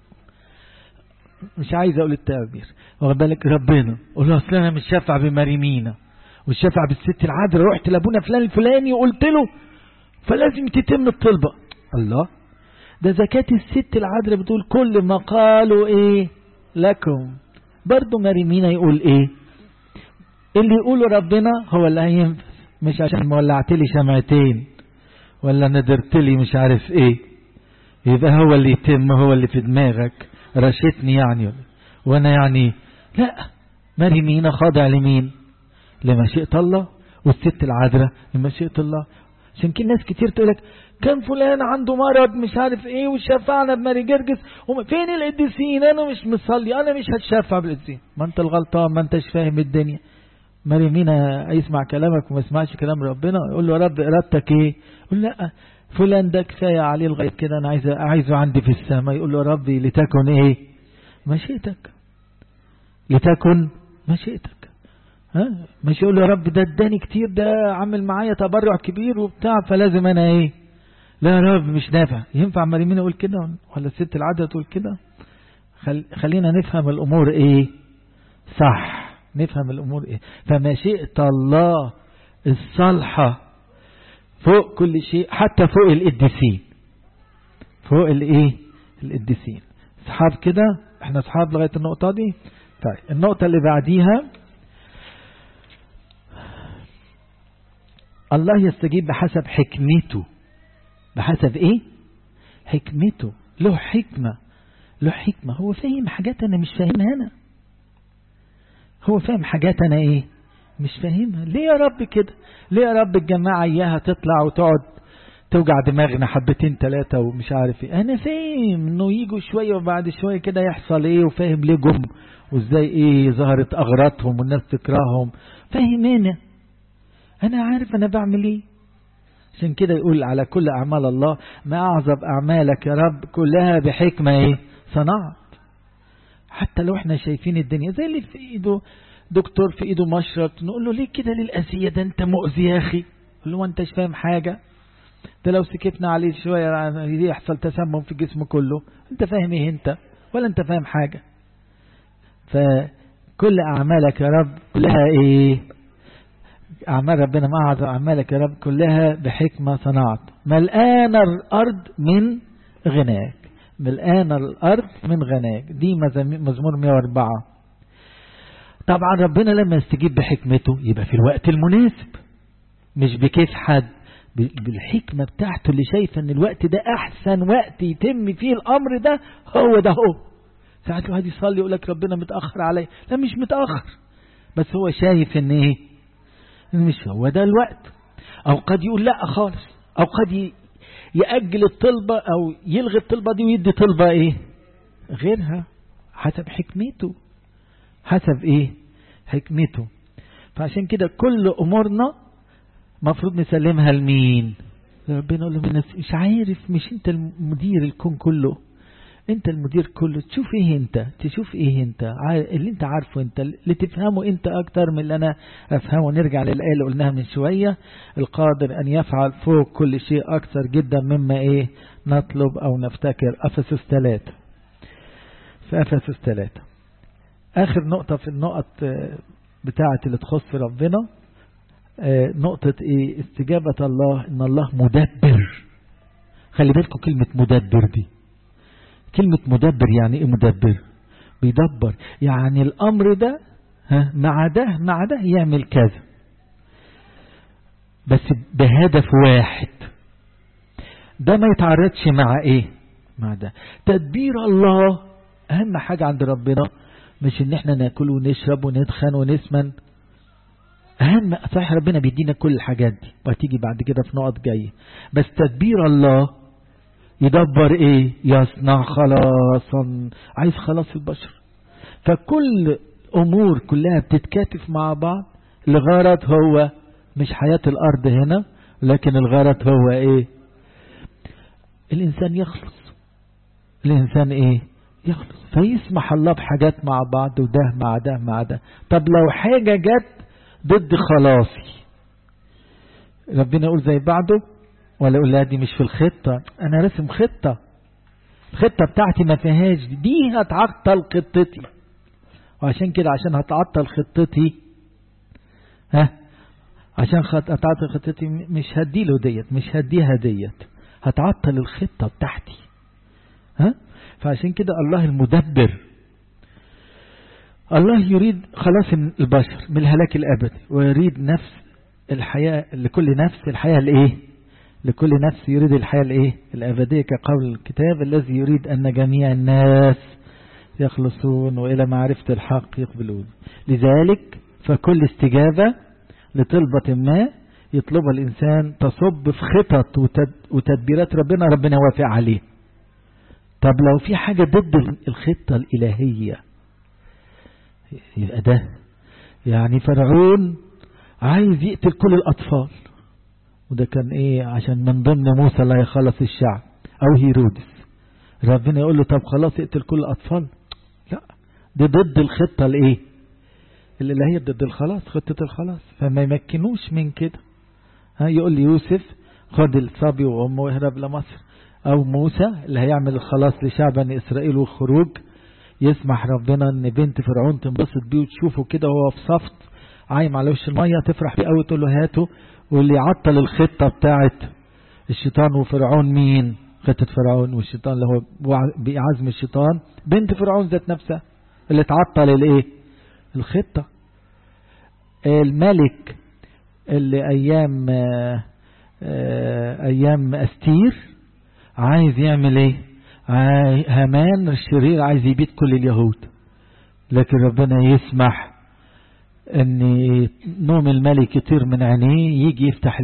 مش عايز اقول التعبير واخد بالك ربنا قول له اصل انا مش شافع بمريمينا والشافع بالست العذراء رحت لابونا فلان الفلاني وقلت له فلازم تتم الطلبة الله ده زكاة الست العذراء بتقول كل ما قالوا ايه لكم برضو مريمينا يقول ايه اللي يقوله ربنا هو اللي هينفذ مش عشان مولعت لي شمعتين ولا ندرت لي مش عارف ايه يبقى هو اللي يتم هو اللي في دماغك رشتني يعني وانا يعني لا مريمينا خاضع لمين لمشيئة الله والست العذراء لمشيئة الله عشان كده ناس كتير تقول لك كان فلان عنده مرض مش عارف ايه وشفعنا بماري جرجس فين القديسين انا مش مصلي انا مش هتشفع بالقديسين ما انت الغلطان ما انتش فاهم الدنيا مريمينا يسمع كلامك وما يسمعش كلام ربنا يقول له يا رب ارادتك ايه يقول لا فلان ده كفايه عليه لغايه كده انا عايز عايزه عندي في السماء يقول له يا ربي لتكن ايه مشيئتك لتكن مشيئتك ها مش يقول له يا رب ده اداني كتير ده عامل معايا تبرع كبير وبتاع فلازم انا ايه لا يا رب مش نافع ينفع مريمين يقول كده ولا الست العادة تقول كده خل... خلينا نفهم الامور ايه صح نفهم الامور ايه فمشيئة الله الصالحة فوق كل شيء حتى فوق القديسين فوق الايه القديسين اصحاب كده احنا اصحاب لغاية النقطة دي طيب النقطة اللي بعديها الله يستجيب بحسب حكمته بحسب ايه حكمته له حكمة له حكمة هو فاهم حاجات أنا مش فاهمها أنا هو فاهم حاجات أنا إيه مش فاهمها ليه يا رب كده ليه يا رب الجماعة إياها تطلع وتقعد توجع دماغنا حبتين ثلاثة ومش عارف ايه انا فاهم انه يجوا شوية وبعد شوية كده يحصل ايه وفاهم ليه جم وازاي ايه ظهرت اغراضهم والناس تكرههم فاهم انا انا عارف انا بعمل ايه عشان كده يقول على كل اعمال الله ما اعظم اعمالك يا رب كلها بحكمة ايه صنعت حتى لو احنا شايفين الدنيا زي اللي في ايده دكتور في ايده مشرط نقول له ليه كده للأذية ده انت مؤذي يا اخي يقول له انت مش فاهم حاجة ده لو سكتنا عليه شوية يحصل تسمم في جسمه كله انت فاهم ايه انت ولا انت فاهم حاجة فكل اعمالك يا رب كلها ايه اعمال ربنا ما اعظم اعمالك يا رب كلها بحكمة صنعت ملآن الارض من غناك ملآن الارض من غناك دي مزمور 104 طبعا ربنا لما يستجيب بحكمته يبقى في الوقت المناسب مش بكيف حد بالحكمة بتاعته اللي شايفة ان الوقت ده احسن وقت يتم فيه الامر ده هو ده هو ساعات الواحد يصلي يقول لك ربنا متأخر علي لا مش متأخر بس هو شايف ان ايه مش هو ده الوقت او قد يقول لا خالص او قد يأجل الطلبة او يلغي الطلبة دي ويدي طلبة ايه غيرها حسب حكمته حسب ايه حكمته فعشان كده كل امورنا مفروض نسلمها لمين ربنا يقول له مش عارف مش انت المدير الكون كله انت المدير كله تشوف ايه انت تشوف ايه انت اللي انت عارفه انت اللي تفهمه انت اكتر من اللي انا افهمه نرجع للآية اللي قلناها من شوية القادر ان يفعل فوق كل شيء اكثر جدا مما ايه نطلب او نفتكر افسس ثلاثة في افسس ثلاثة اخر نقطة في النقط بتاعة اللي تخص ربنا نقطة ايه استجابة الله ان الله مدبر خلي بالكم كلمة مدبر دي كلمة مدبر يعني ايه مدبر بيدبر يعني الامر ده ها مع ده مع ده يعمل كذا بس بهدف واحد ده ما يتعرضش مع ايه مع ده تدبير الله اهم حاجة عند ربنا مش ان احنا ناكل ونشرب وندخن ونسمن أهم صحيح ربنا بيدينا كل الحاجات دي وهتيجي بعد كده في نقط جاية بس تدبير الله يدبر ايه يصنع خلاصا عايز خلاص البشر فكل امور كلها بتتكاتف مع بعض الغرض هو مش حياة الارض هنا لكن الغرض هو ايه الانسان يخلص الانسان ايه يخلص فيسمح الله بحاجات مع بعض وده مع ده مع ده طب لو حاجة جت ضد خلاصي ربنا يقول زي بعده ولا يقول لا دي مش في الخطة انا رسم خطة الخطة بتاعتي ما فيهاش دي هتعطل خطتي وعشان كده عشان هتعطل خطتي ها عشان هتعطل خطتي مش هديله ديت مش هديها ديت هتعطل الخطة بتاعتي ها فعشان كده الله المدبر الله يريد خلاص البشر من الهلاك الأبدي ويريد نفس الحياة لكل نفس الحياة الايه لكل نفس يريد الحياة الايه الأبدية كقول الكتاب الذي يريد أن جميع الناس يخلصون وإلى معرفة الحق يقبلون لذلك فكل استجابة لطلبة ما يطلبها الإنسان تصب في خطط وتدبيرات ربنا ربنا وافق عليه طب لو في حاجة ضد الخطة الإلهية يبقى ده يعني فرعون عايز يقتل كل الأطفال وده كان ايه عشان من ضمن موسى لا يخلص الشعب او هيرودس ربنا يقول له طب خلاص اقتل كل الأطفال لا دي ضد الخطة الايه الإلهية ضد الخلاص خطة الخلاص فما يمكنوش من كده ها يقول لي يوسف خد الصبي وأمه واهرب لمصر أو موسى اللي هيعمل الخلاص لشعب بني إسرائيل والخروج يسمح ربنا ان بنت فرعون تنبسط بيه وتشوفه كده وهو في صفت عايم على وش المية تفرح بيه قوي تقول له هاته واللي يعطل الخطة بتاعت الشيطان وفرعون مين خطة فرعون والشيطان اللي هو بعزم الشيطان بنت فرعون ذات نفسها اللي تعطل الايه الخطة الملك اللي ايام ايام استير عايز يعمل ايه هامان الشرير عايز يبيد كل اليهود لكن ربنا يسمح ان نوم الملك يطير من عينيه يجي يفتح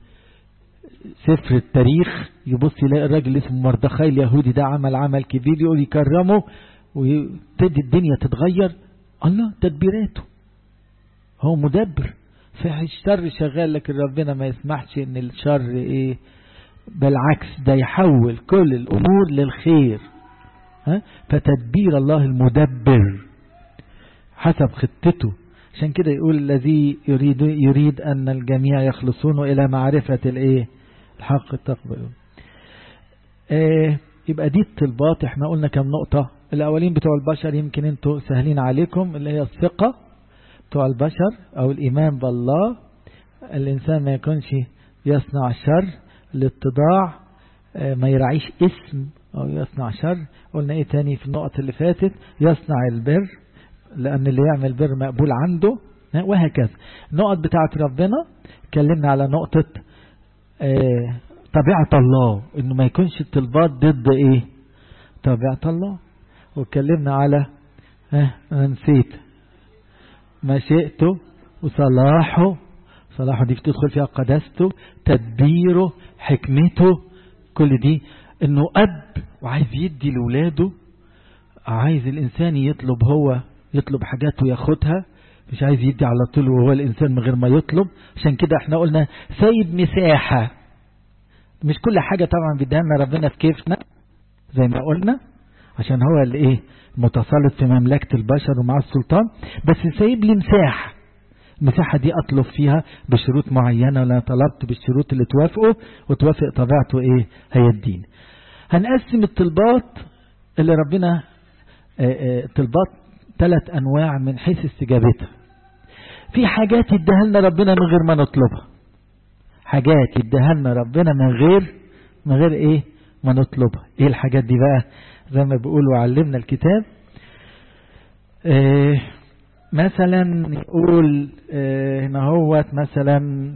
سفر التاريخ يبص يلاقي الراجل اسمه مردخاي اليهودي ده عمل عمل كبير يقول يكرمه وتدي الدنيا تتغير الله تدبيراته هو مدبر في الشر شغال لكن ربنا ما يسمحش ان الشر ايه بالعكس ده يحول كل الامور للخير ها فتدبير الله المدبر حسب خطته عشان كده يقول الذي يريد يريد ان الجميع يخلصون الى معرفه الايه الحق تقبلون ايه يبقى دي الطلبات احنا قلنا كم نقطه الاولين بتوع البشر يمكن انتوا سهلين عليكم اللي هي الثقه بتوع البشر او الايمان بالله الانسان ما يكونش يصنع الشر الاتضاع ما يراعيش اسم او يصنع شر قلنا ايه تاني في النقط اللي فاتت يصنع البر لان اللي يعمل بر مقبول عنده وهكذا النقط بتاعت ربنا اتكلمنا على نقطة اه طبيعة الله انه ما يكونش الطلبات ضد ايه طبيعة الله واتكلمنا على اه انا نسيت مشيئته وصلاحه صلاحه دي بتدخل فيها قداسته تدبيره حكمته كل دي انه اب وعايز يدي لاولاده عايز الانسان يطلب هو يطلب حاجات وياخدها مش عايز يدي على طول وهو الانسان من غير ما يطلب عشان كده احنا قلنا سايب مساحة مش كل حاجة طبعا بيديها لنا ربنا في كيفنا زي ما قلنا عشان هو اللي ايه متسلط في مملكة البشر ومع السلطان بس سايب لي مساحة المساحة دي أطلب فيها بشروط معينة ولا طلبت بالشروط اللي توافقه وتوافق طبيعته إيه هيدين هنقسم الطلبات اللي ربنا طلبات ثلاث أنواع من حيث استجابتها في حاجات يديها لنا ربنا من غير ما نطلبها حاجات يديها لنا ربنا من غير من غير إيه ما نطلبها إيه الحاجات دي بقى زي ما بيقولوا علمنا الكتاب إيه مثلا يقول هنا هوت مثلا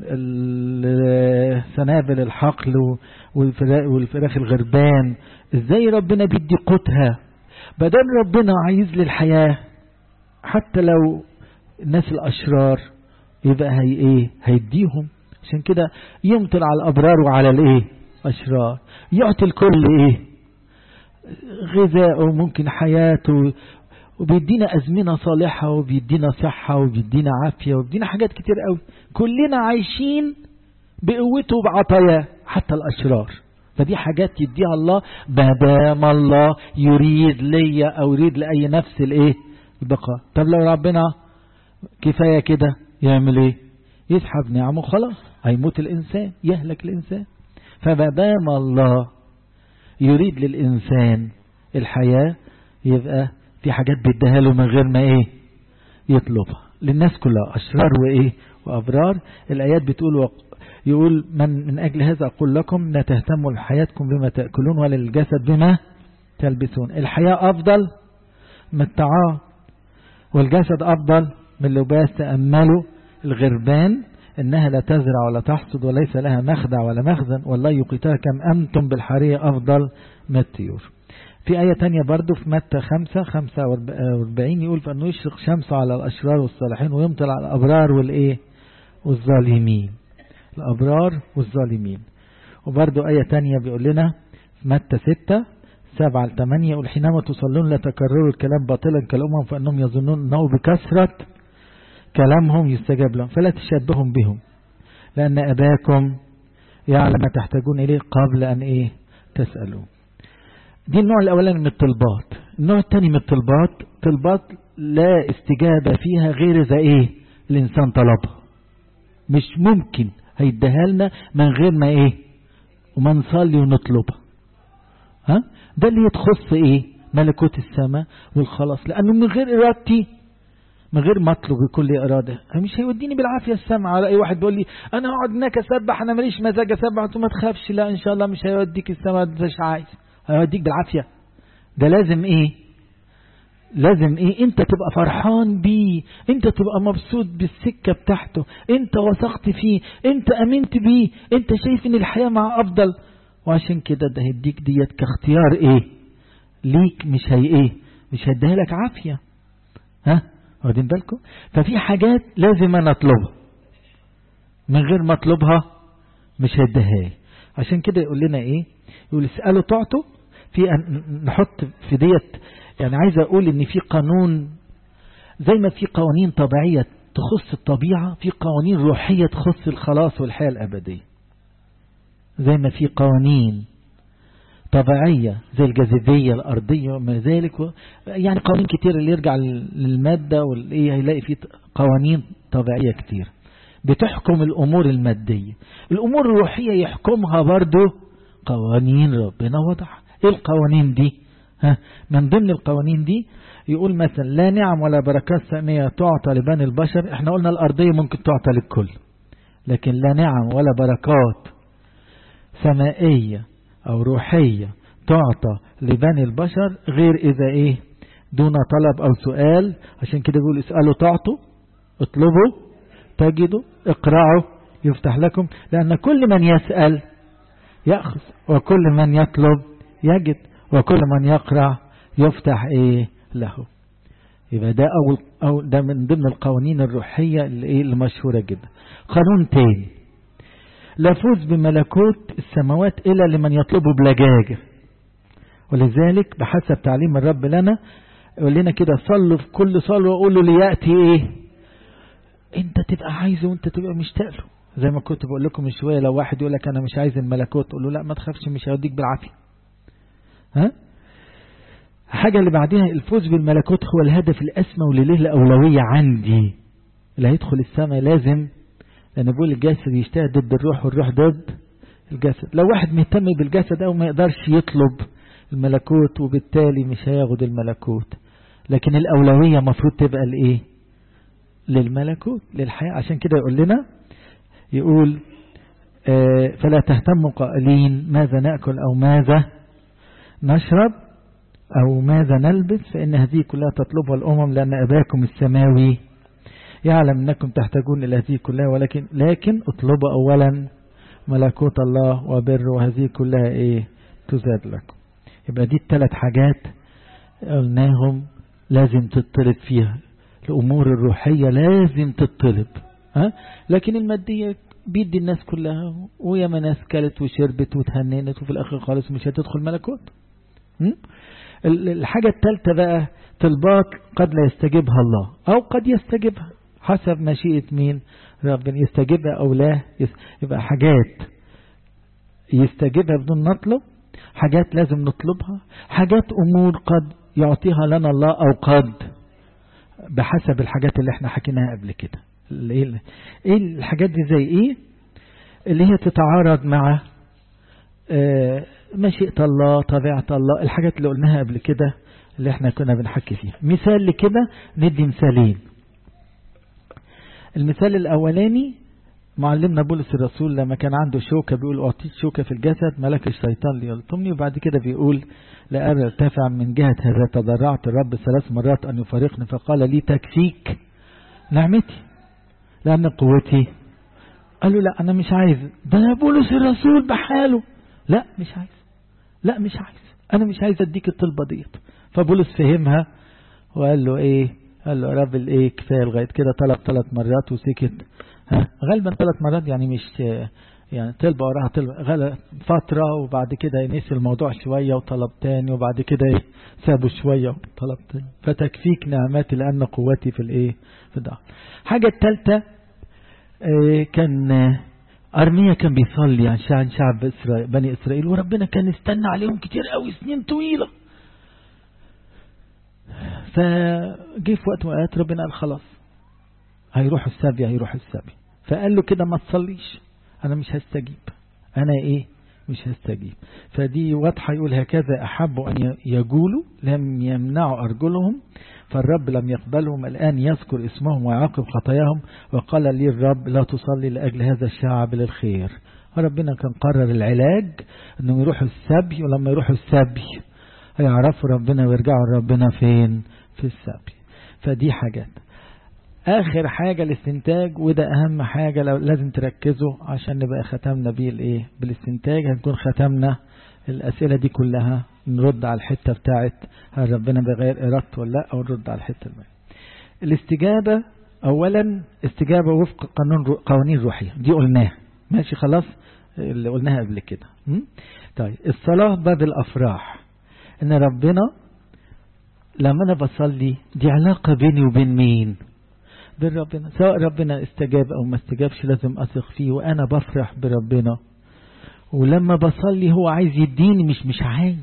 سنابل الحقل والفراخ الغربان ازاي ربنا بيدي قوتها بدل ربنا عايز للحياة حتى لو الناس الأشرار يبقى هي ايه هيديهم عشان كده يمطر على الأبرار وعلى الايه أشرار يعطي الكل ايه غذاءه ممكن حياته وبيدينا أزمنة صالحة وبيدينا صحة وبيدينا عافية وبيدينا حاجات كتير قوي كلنا عايشين بقوته وبعطاياه حتى الأشرار فدي حاجات يديها الله بدام الله يريد ليا أو يريد لأي نفس الإيه البقاء طب لو ربنا كفاية كده يعمل إيه يسحب نعمه خلاص هيموت الإنسان يهلك الإنسان فبدام الله يريد للإنسان الحياة يبقى في حاجات بيديها له من غير ما ايه يطلبها للناس كلها اشرار وايه وابرار الايات بتقول يقول من من اجل هذا اقول لكم لا تهتموا لحياتكم بما تاكلون ولا للجسد بما تلبسون الحياه افضل من الطعام والجسد افضل من لباس تاملوا الغربان انها لا تزرع ولا تحصد وليس لها مخدع ولا مخزن والله يقيتها كم انتم بالحريه افضل من الطيور في آية تانية برضو في متى خمسة خمسة واربعين يقول فأنه يشرق شمسه على الأشرار والصالحين ويمطر على الأبرار والإيه والظالمين الأبرار والظالمين وبرضو آية تانية بيقول لنا في متى ستة سبعة لثمانية يقول حينما تصلون لا تكرروا الكلام باطلا كالأمم فأنهم يظنون أنه بكثرة كلامهم يستجاب لهم فلا تشبههم بهم لأن أباكم يعلم ما تحتاجون إليه قبل أن إيه تسألوا دي النوع الأولاني من الطلبات النوع الثاني من الطلبات طلبات لا استجابة فيها غير إذا إيه الإنسان طلبها مش ممكن هيديها لنا من غير ما إيه وما نصلي ونطلبها ها ده اللي يتخص إيه ملكوت السماء والخلاص لأنه من غير إرادتي من غير ما اطلب بكل إرادة مش هيوديني بالعافية السمع على أي واحد بيقول لي أنا أقعد هناك أسبح أنا ماليش مزاج أسبح ما تخافش لا إن شاء الله مش هيوديك السماء مش عايز هيوديك بالعافية ده لازم ايه لازم ايه انت تبقى فرحان بيه انت تبقى مبسوط بالسكة بتاعته انت وثقت فيه انت امنت بيه انت شايف ان الحياة مع افضل وعشان كده ده هيديك ديت كاختيار ايه ليك مش هي ايه مش هيديها لك عافية ها واخدين بالكم ففي حاجات لازم انا اطلبها من غير ما اطلبها مش هيديها عشان كده يقول لنا ايه يقول اسألوا تعطوا في أن نحط في ديت يعني عايز اقول ان في قانون زي ما في قوانين طبيعية تخص الطبيعة في قوانين روحية تخص الخلاص والحياة الأبدية زي ما في قوانين طبيعية زي الجاذبية الأرضية وما ذلك و... يعني قوانين كتير اللي يرجع للمادة والإيه هيلاقي فيه قوانين طبيعية كتير بتحكم الأمور المادية الأمور الروحية يحكمها برضو قوانين ربنا وضعها إيه القوانين دي ها من ضمن القوانين دي يقول مثلا لا نعم ولا بركات سامية تعطى لبني البشر احنا قلنا الأرضية ممكن تعطى للكل لكن لا نعم ولا بركات سمائية أو روحية تعطى لبني البشر غير إذا إيه دون طلب أو سؤال عشان كده بيقول اسألوا تعطوا اطلبوا تجدوا اقرعوا يفتح لكم لأن كل من يسأل يأخذ وكل من يطلب يجد وكل من يقرع يفتح إيه له يبقى ده أول أو ده من ضمن القوانين الروحية اللي إيه المشهورة جدا قانون تاني لا فوز بملكوت السماوات إلا لمن يطلبه بلجاجة ولذلك بحسب تعليم الرب لنا يقول لنا كده صلوا في كل صلوة وقولوا ليأتي إيه أنت تبقى عايزه وأنت تبقى مشتاق له زي ما كنت بقول لكم من شوية لو واحد يقول لك أنا مش عايز الملكوت تقول له لا ما تخافش مش هيوديك بالعافية ها حاجة اللي بعدها الفوز بالملكوت هو الهدف الأسمى واللي له الأولوية عندي اللي هيدخل السماء لازم لأن بقول الجسد يشتهي ضد الروح والروح ضد الجسد لو واحد مهتم بالجسد أو ما يقدرش يطلب الملكوت وبالتالي مش هياخد الملكوت لكن الأولوية مفروض تبقى لإيه للملكوت للحياة عشان كده يقول لنا يقول آه فلا تهتموا قائلين ماذا نأكل أو ماذا نشرب أو ماذا نلبس فإن هذه كلها تطلبها الأمم لأن أباكم السماوي يعلم أنكم تحتاجون إلى هذه كلها ولكن لكن اطلبوا أولا ملكوت الله وبر وهذه كلها إيه تزاد لكم يبقى دي الثلاث حاجات قلناهم لازم تطلب فيها الأمور الروحية لازم تطلب ها؟ لكن المادية بيدي الناس كلها وياما ناس كلت وشربت وتهننت وفي الآخر خالص مش هتدخل ملكوت الحاجة الثالثة بقى طلبات قد لا يستجيبها الله أو قد يستجيبها حسب مشيئة مين ربنا يستجيبها أو لا يبقى حاجات يستجيبها بدون نطلب حاجات لازم نطلبها حاجات أمور قد يعطيها لنا الله أو قد بحسب الحاجات اللي احنا حكيناها قبل كده ايه الحاجات دي زي ايه اللي هي تتعارض مع اه مشيئة الله طبيعة الله الحاجات اللي قلناها قبل كده اللي احنا كنا بنحكي فيها مثال لكده ندي مثالين المثال الأولاني معلمنا بولس الرسول لما كان عنده شوكة بيقول أعطيت شوكة في الجسد ملك الشيطان ليلطمني وبعد كده بيقول لأرى ارتفع من جهة هذا تضرعت الرب ثلاث مرات أن يفارقني فقال لي تكفيك نعمتي لأن قوتي قال له لا أنا مش عايز ده يا بولس الرسول بحاله لا مش عايز لا مش عايز أنا مش عايز أديك الطلبة ديت فبولس فهمها وقال له إيه قال له يا رب الإيه كفاية لغاية كده طلب ثلاث مرات وسكت ها غالبا ثلاث مرات يعني مش يعني طلبة وراها طلبة فترة وبعد كده نسي الموضوع شوية وطلب تاني وبعد كده سابه شوية وطلب تاني فتكفيك نعماتي لأن قوتي في الإيه في الضعف حاجة الثالثة كان أرميا كان بيصلي عن شعب شعب إسرائيل بني إسرائيل وربنا كان استنى عليهم كتير قوي سنين طويلة فجه في وقت وقت ربنا قال خلاص هيروحوا السبي هيروحوا السبي فقال له كده ما تصليش أنا مش هستجيب أنا إيه مش هستجيب فدي واضحة يقول هكذا أحبوا أن يقولوا لم يمنعوا أرجلهم فالرب لم يقبلهم الآن يذكر اسمهم ويعاقب خطاياهم وقال لي الرب لا تصلي لأجل هذا الشعب للخير ربنا كان قرر العلاج أنهم يروحوا السبي ولما يروحوا السبي هيعرفوا ربنا ويرجعوا لربنا فين في السبي فدي حاجات آخر حاجة الاستنتاج وده أهم حاجة لو لازم تركزوا عشان نبقى ختمنا بيه الإيه بالاستنتاج هنكون ختمنا الأسئلة دي كلها نرد على الحتة بتاعت هل ربنا بغير إرادته ولا لا أو نرد على الحتة الباقية الاستجابة أولا استجابة وفق قانون قوانين روحية دي قلناها ماشي خلاص اللي قلناها قبل كده طيب الصلاة باب الأفراح إن ربنا لما أنا بصلي دي علاقة بيني وبين مين بين ربنا سواء ربنا استجاب أو ما استجابش لازم أثق فيه وأنا بفرح بربنا ولما بصلي هو عايز يديني مش مش عايز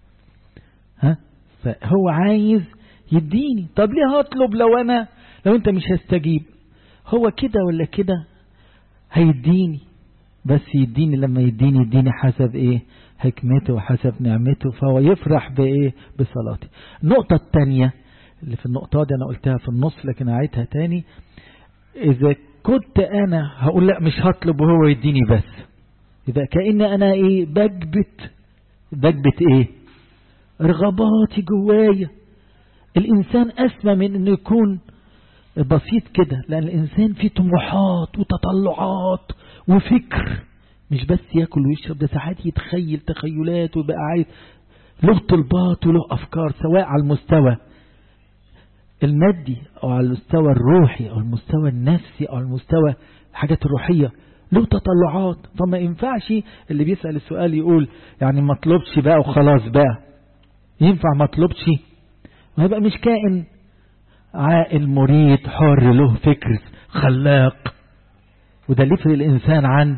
ها فهو عايز يديني طب ليه هطلب لو أنا لو أنت مش هستجيب هو كده ولا كده هيديني بس يديني لما يديني يديني حسب ايه حكمته وحسب نعمته فهو يفرح بايه بصلاتي النقطة الثانية اللي في النقطة دي انا قلتها في النص لكن اعيدها تاني اذا كنت انا هقول لا مش هطلب وهو يديني بس يبقى كأن انا ايه بكبت بكبت ايه رغباتي جوايا الانسان اسمى من انه يكون بسيط كده لان الانسان فيه طموحات وتطلعات وفكر مش بس ياكل ويشرب ده ساعات يتخيل تخيلات ويبقى عايز له طلبات وله افكار سواء على المستوى المادي او على المستوى الروحي او المستوى النفسي او المستوى الحاجات الروحيه له تطلعات فما ينفعش اللي بيسأل السؤال يقول يعني ما طلبش بقى وخلاص بقى ينفع ما طلبش ما يبقى مش كائن عاقل مريد حر له فكر خلاق وده اللي يفرق الإنسان عن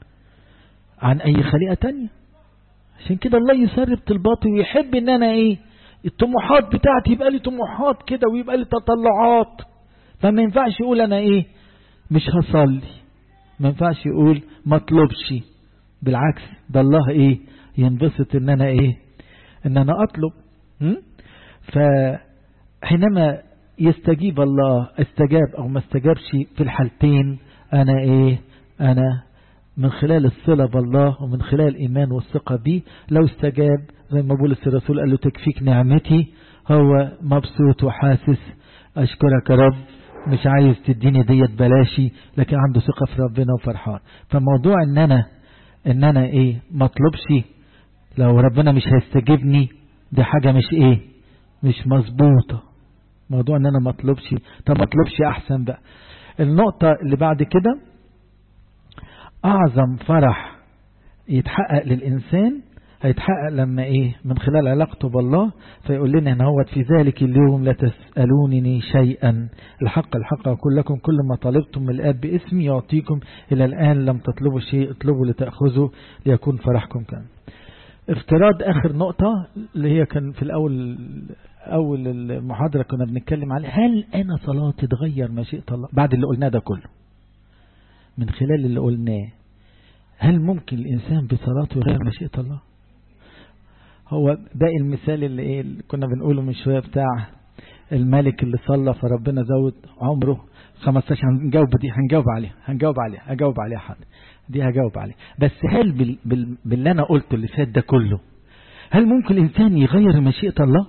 عن أي خليقة تانية عشان كده الله يسرب طلباتي ويحب ان انا ايه الطموحات بتاعتي يبقى لي طموحات كده ويبقى لي تطلعات فما ينفعش يقول انا ايه مش هصلي ما ينفعش يقول ما اطلبش بالعكس ده الله ايه ينبسط ان انا ايه ان انا اطلب فحينما يستجيب الله استجاب او ما استجابش في الحالتين انا ايه انا من خلال الصلة بالله ومن خلال الإيمان والثقة به لو استجاب زي ما بولس الرسول قال له تكفيك نعمتي هو مبسوط وحاسس أشكرك رب مش عايز تديني ديت بلاشي لكن عنده ثقة في ربنا وفرحان فموضوع ان انا ان انا ايه مطلبش لو ربنا مش هيستجيبني دي حاجة مش ايه مش مظبوطة موضوع ان انا مطلبش طب مطلبش احسن بقى النقطة اللي بعد كده أعظم فرح يتحقق للإنسان هيتحقق لما إيه من خلال علاقته بالله فيقول لنا إن هو في ذلك اليوم لا تسألونني شيئا الحق الحق أقول لكم كل ما طلبتم من الآب باسمي يعطيكم إلى الآن لم تطلبوا شيء اطلبوا لتأخذوا ليكون فرحكم كان افتراض آخر نقطة اللي هي كان في الأول أول المحاضرة كنا بنتكلم عليه هل أنا صلاتي تغير مشيئة الله بعد اللي قلناه ده كله من خلال اللي قلناه هل ممكن الإنسان بصلاته يغير مشيئة الله هو باقي المثال اللي ايه اللي كنا بنقوله من شوية بتاع الملك اللي صلى فربنا زود عمره 15 هنجاوب دي هنجاوب عليها هنجاوب عليها هجاوب عليها حد دي هجاوب عليها بس هل بال بال باللي انا قلته اللي فات ده كله هل ممكن الانسان يغير مشيئة الله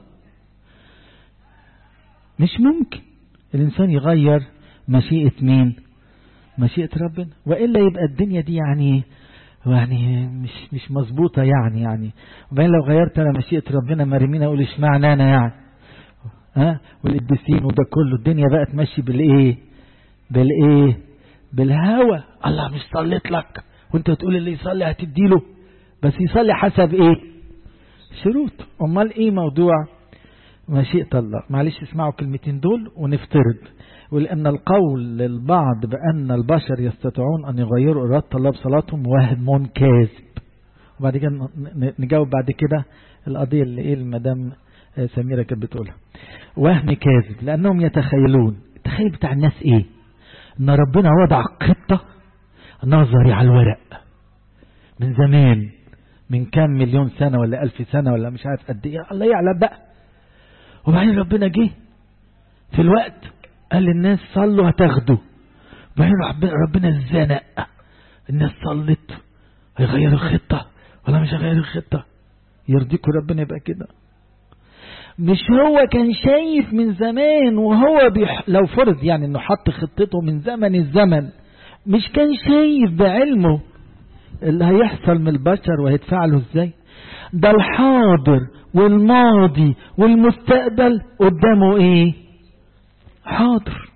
مش ممكن الانسان يغير مشيئة مين مشيئة ربنا وإلا يبقى الدنيا دي يعني يعني مش مش مظبوطة يعني يعني وبعدين لو غيرت أنا مشيئة ربنا مرمين أقول اشمعنى أنا يعني ها والقديسين وده كله الدنيا بقى تمشي بالإيه بالإيه بالهوى الله مش صليت لك وانت تقول اللي يصلي هتديله بس يصلي حسب ايه شروط امال ايه موضوع مشيئة الله معلش اسمعوا كلمتين دول ونفترض ولأن القول للبعض بأن البشر يستطيعون أن يغيروا إرادة الله بصلاتهم وهم كاذب وبعد كده نجاوب بعد كده القضية اللي إيه المدام سميرة كانت بتقولها وهم كاذب لأنهم يتخيلون التخيل بتاع الناس إيه إن ربنا وضع خطة نظري على الورق من زمان من كام مليون سنة ولا ألف سنة ولا مش عارف قد إيه الله يعلم بقى وبعدين ربنا جه في الوقت قال للناس صلوا هتاخدوا بعدين ربنا اتزنق الناس صلت هيغير الخطة ولا مش هيغير الخطة يرضيكوا ربنا يبقى كده مش هو كان شايف من زمان وهو بيح... لو فرض يعني انه حط خطته من زمن الزمن مش كان شايف بعلمه اللي هيحصل من البشر وهيدفع له ازاي ده الحاضر والماضي والمستقبل قدامه ايه حاضر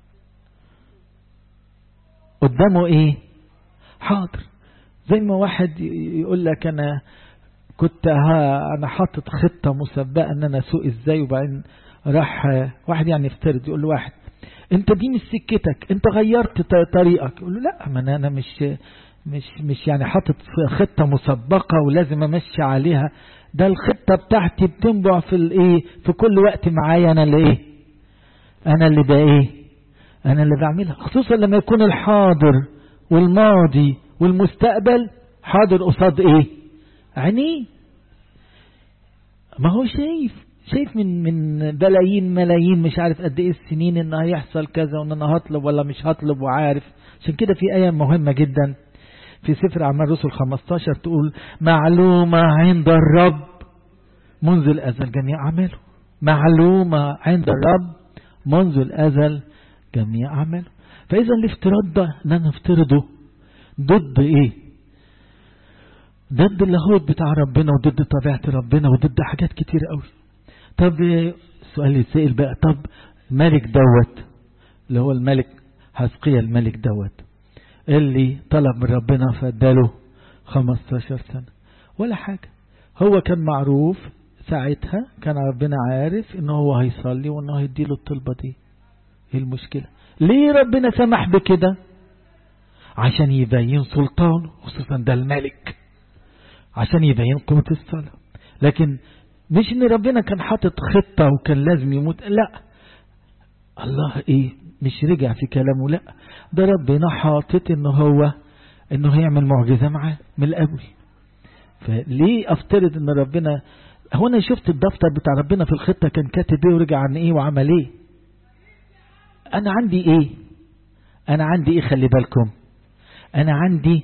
قدامه ايه حاضر زي ما واحد يقول لك انا كنت ها انا حاطط خطة مسبقة ان انا اسوق ازاي وبعدين راح واحد يعني يفترض يقول له واحد انت دي مش سكتك انت غيرت طريقك يقول له لا ما انا مش مش مش يعني حاطط خطة مسبقة ولازم امشي عليها ده الخطة بتاعتي بتنبع في الايه في كل وقت معايا انا اللي ايه انا اللي بقى ايه انا اللي بعملها خصوصا لما يكون الحاضر والماضي والمستقبل حاضر قصاد ايه عينيه ما هو شايف شايف من من بلايين ملايين مش عارف قد ايه السنين ان هيحصل كذا وان انا هطلب ولا مش هطلب وعارف عشان كده في ايه مهمه جدا في سفر اعمال الرسل 15 تقول معلومه عند الرب منذ الازل جميع اعماله معلومه عند الرب منذ الازل جميع اعماله فاذا الافتراض ده ان انا افترضه ضد ايه ضد اللاهوت بتاع ربنا وضد طبيعه ربنا وضد حاجات كتير قوي طب السؤال يتسأل بقى طب الملك دوت اللي هو الملك حسقية الملك دوت اللي طلب من ربنا فاداله 15 سنة ولا حاجة هو كان معروف ساعتها كان ربنا عارف ان هو هيصلي وانه هيديله الطلبة دي ايه المشكلة ليه ربنا سمح بكده عشان يبين سلطانه خصوصا ده الملك عشان يبين قوة الصلاة لكن مش ان ربنا كان حاطط خطة وكان لازم يموت لا الله ايه مش رجع في كلامه لا ده ربنا حاطط انه هو انه هيعمل معجزة معاه من الاول فليه افترض ان ربنا هو انا شفت الدفتر بتاع ربنا في الخطة كان كاتب ايه ورجع عن ايه وعمل ايه انا عندي ايه انا عندي ايه خلي بالكم انا عندي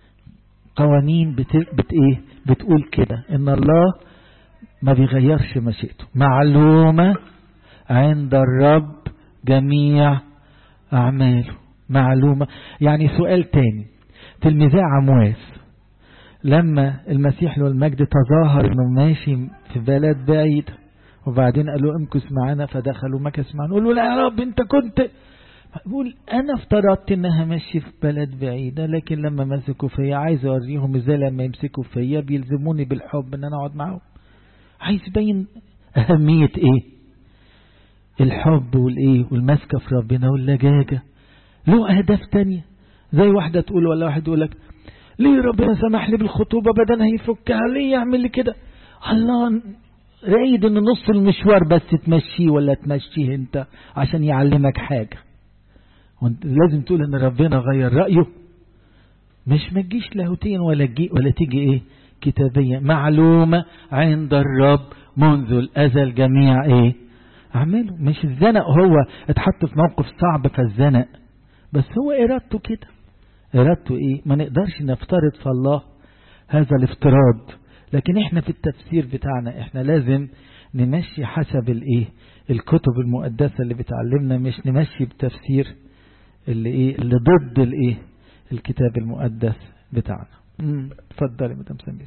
قوانين بت... بت ايه بتقول كده ان الله ما بيغيرش مشيئته معلومة عند الرب جميع أعماله معلومة يعني سؤال تاني تلميذي عمواس لما المسيح له المجد تظاهر انه ماشي في بلد بعيد وبعدين قالوا امكس معانا فدخلوا مكس معانا قالوا لا يا رب انت كنت بقول انا افترضت انها ماشي في بلد بعيدة لكن لما مسكوا فيا عايز اوريهم ازاي لما يمسكوا فيا بيلزموني بالحب ان انا اقعد معاهم عايز يبين أهمية إيه الحب والإيه والمسكة في ربنا واللجاجة له أهداف تانية زي واحدة تقول ولا واحد يقول لك ليه ربنا سمح لي بالخطوبة بدل هيفكها ليه يعمل لي كده الله رايد ان نص المشوار بس تمشيه ولا تمشيه انت عشان يعلمك حاجة وانت لازم تقول ان ربنا غير رأيه مش ما تجيش لاهوتيا ولا تجي ولا تيجي ايه كتابية معلومة عند الرب منذ الأزل جميع إيه أعمله مش الزنق هو اتحط في موقف صعب فالزنق بس هو إرادته كده إرادته إيه ما نقدرش نفترض في الله هذا الافتراض لكن إحنا في التفسير بتاعنا إحنا لازم نمشي حسب الإيه الكتب المقدسة اللي بتعلمنا مش نمشي بتفسير اللي إيه اللي ضد الإيه الكتاب المقدس بتاعنا اتفضل يا مدام سمير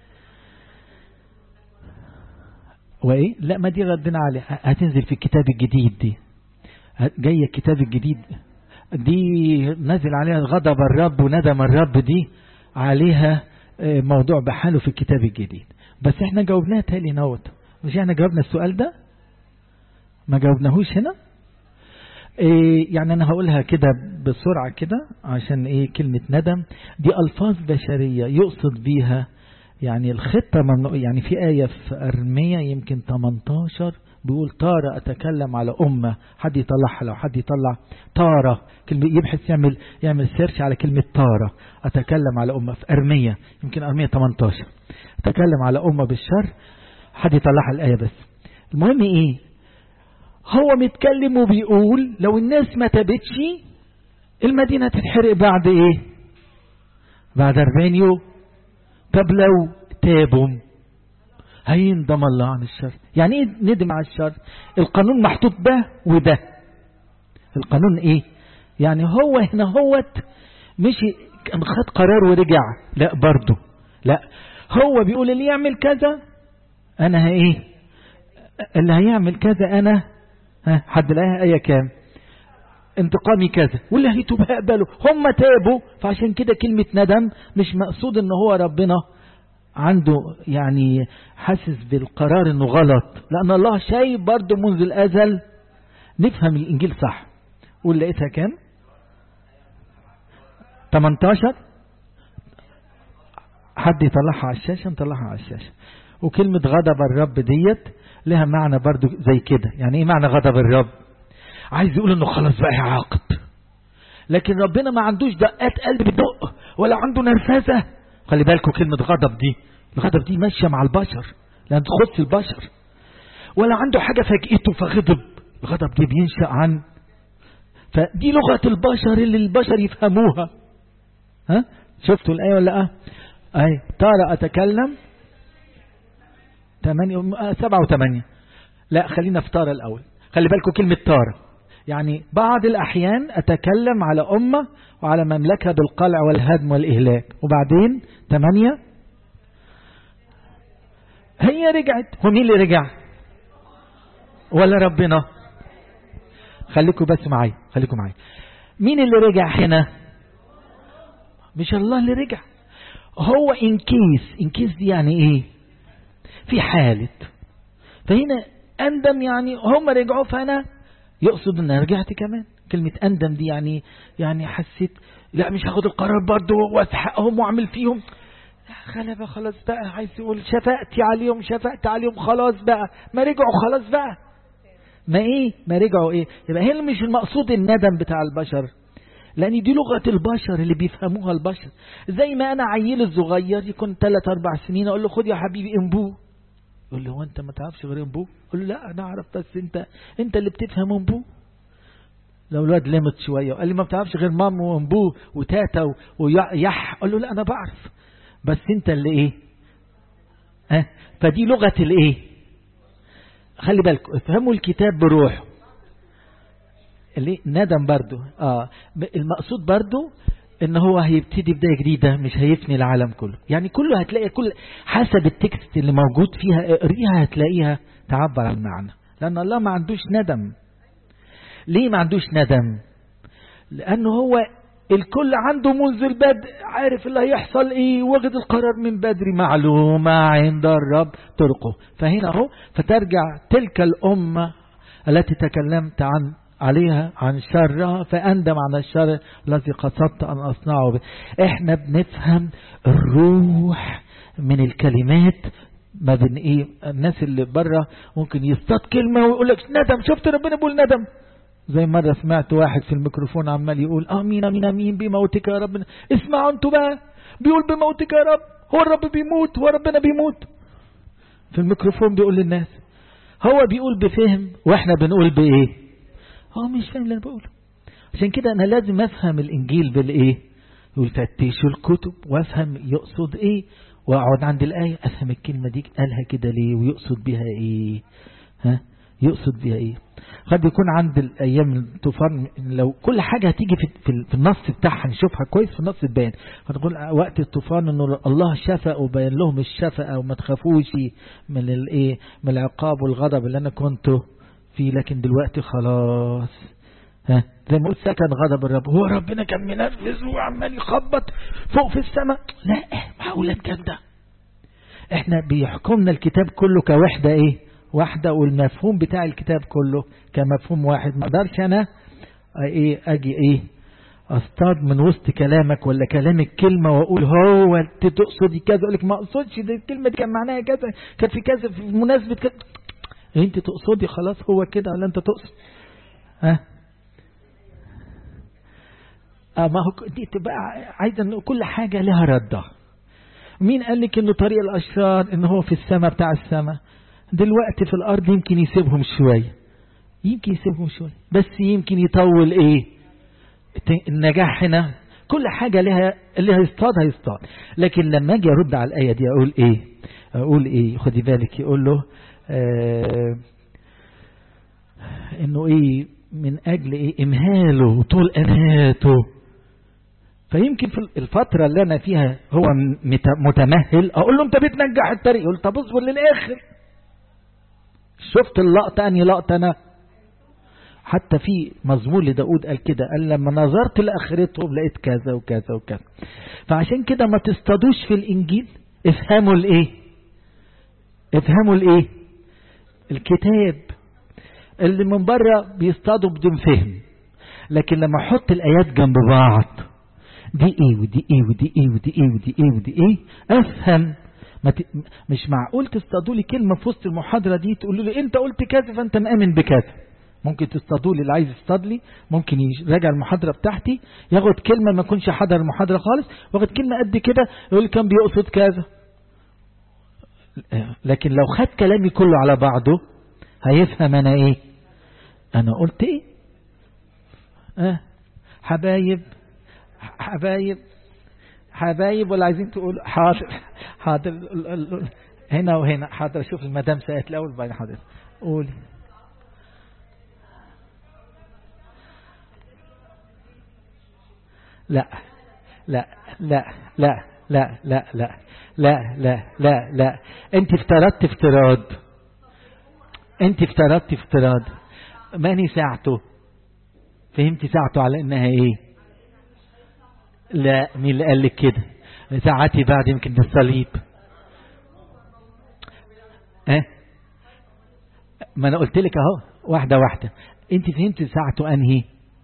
وايه لا ما دي ردنا عليها هتنزل في الكتاب الجديد دي جايه الكتاب الجديد دي نزل عليها غضب الرب وندم الرب دي عليها موضوع بحاله في الكتاب الجديد بس احنا جاوبناها تالي نوت مش احنا جاوبنا السؤال ده ما جاوبناهوش هنا إيه يعني انا هقولها كده بسرعة كده عشان ايه كلمة ندم دي الفاظ بشرية يقصد بيها يعني الخطة ممنوع يعني في آية في أرمية يمكن 18 بيقول طارة أتكلم على أمة حد يطلعها لو حد يطلع طارة كلمة يبحث يعمل يعمل سيرش على كلمة طارة أتكلم على أمة في أرمية يمكن أرمية 18 أتكلم على أمة بالشر حد يطلعها الآية بس المهم إيه هو متكلم وبيقول لو الناس ما تابتش المدينة تتحرق بعد ايه بعد 40 يوم طب لو تابوا هيندم الله عن الشر يعني ايه ندم على الشر القانون محطوط ده وده القانون ايه يعني هو هنا هوت مش كان خد قرار ورجع لا برضه لا هو بيقول اللي يعمل كذا انا ايه اللي هيعمل كذا انا ها حد لها ايه كام انتقامي كذا واللي هيتوب هقبله هم تابوا فعشان كده كلمة ندم مش مقصود ان هو ربنا عنده يعني حاسس بالقرار انه غلط لان الله شايف برضه منذ الازل نفهم الانجيل صح قول لقيتها كام 18 حد يطلعها على الشاشة نطلعها على الشاشة وكلمة غضب الرب ديت لها معنى برضو زي كده يعني ايه معنى غضب الرب عايز يقول انه خلاص بقى يعاقب لكن ربنا ما عندوش دقات قلب بدق ولا عنده نرفزة خلي بالكم كلمة غضب دي الغضب دي ماشية مع البشر لأن تخص البشر ولا عنده حاجة فاجئته فغضب الغضب دي بينشأ عن فدي لغة البشر اللي البشر يفهموها ها شفتوا الآية ولا لا أي ترى أتكلم ثمانية سبعة وثمانية لا خلينا في تارة الأول خلي بالكم كلمة تارة يعني بعض الأحيان أتكلم على أمة وعلى مملكة بالقلع والهدم والإهلاك وبعدين ثمانية هي رجعت ومين اللي رجع ولا ربنا خليكم بس معايا خليكم معايا مين اللي رجع هنا مش الله اللي رجع هو انكيس انكيس دي يعني ايه في حالة فهنا اندم يعني هم رجعوا فانا يقصد ان رجعت كمان كلمة اندم دي يعني يعني حسيت لا مش هاخد القرار برضه واسحقهم واعمل فيهم غلبة خلاص بقى عايز يقول شفقتي عليهم شفقت عليهم خلاص بقى ما رجعوا خلاص بقى ما ايه ما رجعوا ايه يبقى هنا مش المقصود الندم بتاع البشر لان دي لغة البشر اللي بيفهموها البشر زي ما انا عيل الصغير يكون 3 4 سنين اقول له خد يا حبيبي انبوه يقول له هو انت ما تعرفش غير انبوه اقول له لا انا اعرف بس انت انت اللي بتفهم انبوه لو الواد لمت شويه وقال لي ما بتعرفش غير مام وانبوه وتاتا ويح اقول له لا انا بعرف بس انت اللي ايه ها فدي لغة الايه خلي بالكم افهموا الكتاب بروحه اللي ندم برضو اه المقصود برضو ان هو هيبتدي بداية جديدة مش هيفني العالم كله يعني كله هتلاقي كل حسب التكست اللي موجود فيها اقريها هتلاقيها تعبر عن المعنى لان الله ما عندوش ندم ليه ما عندوش ندم لانه هو الكل عنده منذ البدء عارف اللي هيحصل ايه واخد القرار من بدري معلومة عند الرب طرقه فهنا اهو فترجع تلك الأمة التي تكلمت عن عليها عن شرها فأندم عن الشر الذي قصدت أن أصنعه به احنا بنفهم الروح من الكلمات ما بين ايه الناس اللي بره ممكن يصطاد كلمة ويقول لك ندم شفت ربنا بيقول ندم زي مرة سمعت واحد في الميكروفون عمال يقول امين امين امين بموتك يا رب اسمعوا انتوا بقى بيقول بموتك يا رب هو الرب بيموت هو ربنا بيموت في الميكروفون بيقول للناس هو بيقول بفهم واحنا بنقول بايه هو مش فاهم اللي انا بقوله عشان كده انا لازم افهم الانجيل بالايه يقول فتشوا الكتب وافهم يقصد ايه واقعد عند الايه افهم الكلمه دي قالها كده ليه ويقصد بيها ايه ها يقصد بيها ايه قد يكون عند الايام الطوفان لو كل حاجة هتيجي في, في, في النص بتاعها نشوفها كويس في النص تبان هتقول وقت الطوفان انه الله شفق وبين لهم الشفقة وما تخافوش من الايه من العقاب والغضب اللي انا كنت فيه لكن دلوقتي خلاص ها زي ما قلت سكن غضب الرب هو ربنا كان منفذ وعمال يخبط فوق في السماء لا معقولة كان ده احنا بيحكمنا الكتاب كله كوحدة ايه واحدة والمفهوم بتاع الكتاب كله كمفهوم واحد ما اقدرش انا ايه اجي ايه اصطاد من وسط كلامك ولا كلامك كلمة واقول هو انت تقصدي كذا اقول لك ما اقصدش دي الكلمة دي كان معناها كذا كان في كذا في مناسبة كذا انت تقصدي خلاص هو كده ولا انت تقصد ها اه ما هو دي تبقى عايزه ان كل حاجة لها ردة مين قال لك انه طريق الاشرار ان هو في السماء بتاع السماء دلوقتي في الارض يمكن يسيبهم شوية يمكن يسيبهم شوية بس يمكن يطول ايه النجاح هنا كل حاجة لها اللي هيصطاد هيصطاد لكن لما اجي ارد على الآية دي اقول ايه اقول ايه خدي بالك يقول له آه انه ايه من اجل ايه امهاله وطول اناته فيمكن في الفترة اللي أنا فيها هو متمهل أقول له أنت بتنجح الطريق يقول طب اصبر للآخر شفت اللقطة أني لقطة أنا حتى في مزمور لداود قال كده قال لما نظرت لآخرتهم لقيت كذا وكذا وكذا فعشان كده ما تصطادوش في الإنجيل افهموا الإيه افهموا الإيه الكتاب اللي من بره بيصطادوا بدون فهم لكن لما احط الآيات جنب بعض دي ايه ودي ايه ودي ايه ودي ايه ودي ايه ودي ايه افهم ما ت... مش معقول تصطادوا لي كلمه في وسط المحاضره دي تقولوا لي انت قلت كذا فانت مآمن بكذا ممكن تصطادوا لي اللي عايز يصطاد لي ممكن يراجع المحاضره بتاعتي ياخد كلمه ما يكونش حضر المحاضره خالص واخد كلمه قد كده يقول كان بيقصد كذا لكن لو خد كلامي كله على بعضه هيفهم انا ايه انا قلت ايه اه حبايب حبايب حبايب ولا عايزين تقول حاضر حاضر هنا وهنا حاضر شوف المدام سألت الأول بعدين حاضر قولي لا لا لا لا لا لا لا لا لا لا لا انت افترضت افتراض انت افترضت افتراض ماني ساعته فهمتي ساعته على انها ايه لا مين اللي قال لك كده ساعتي بعد يمكن الصليب اه ما انا قلت لك اهو واحده واحده انت فهمتي ساعته انهي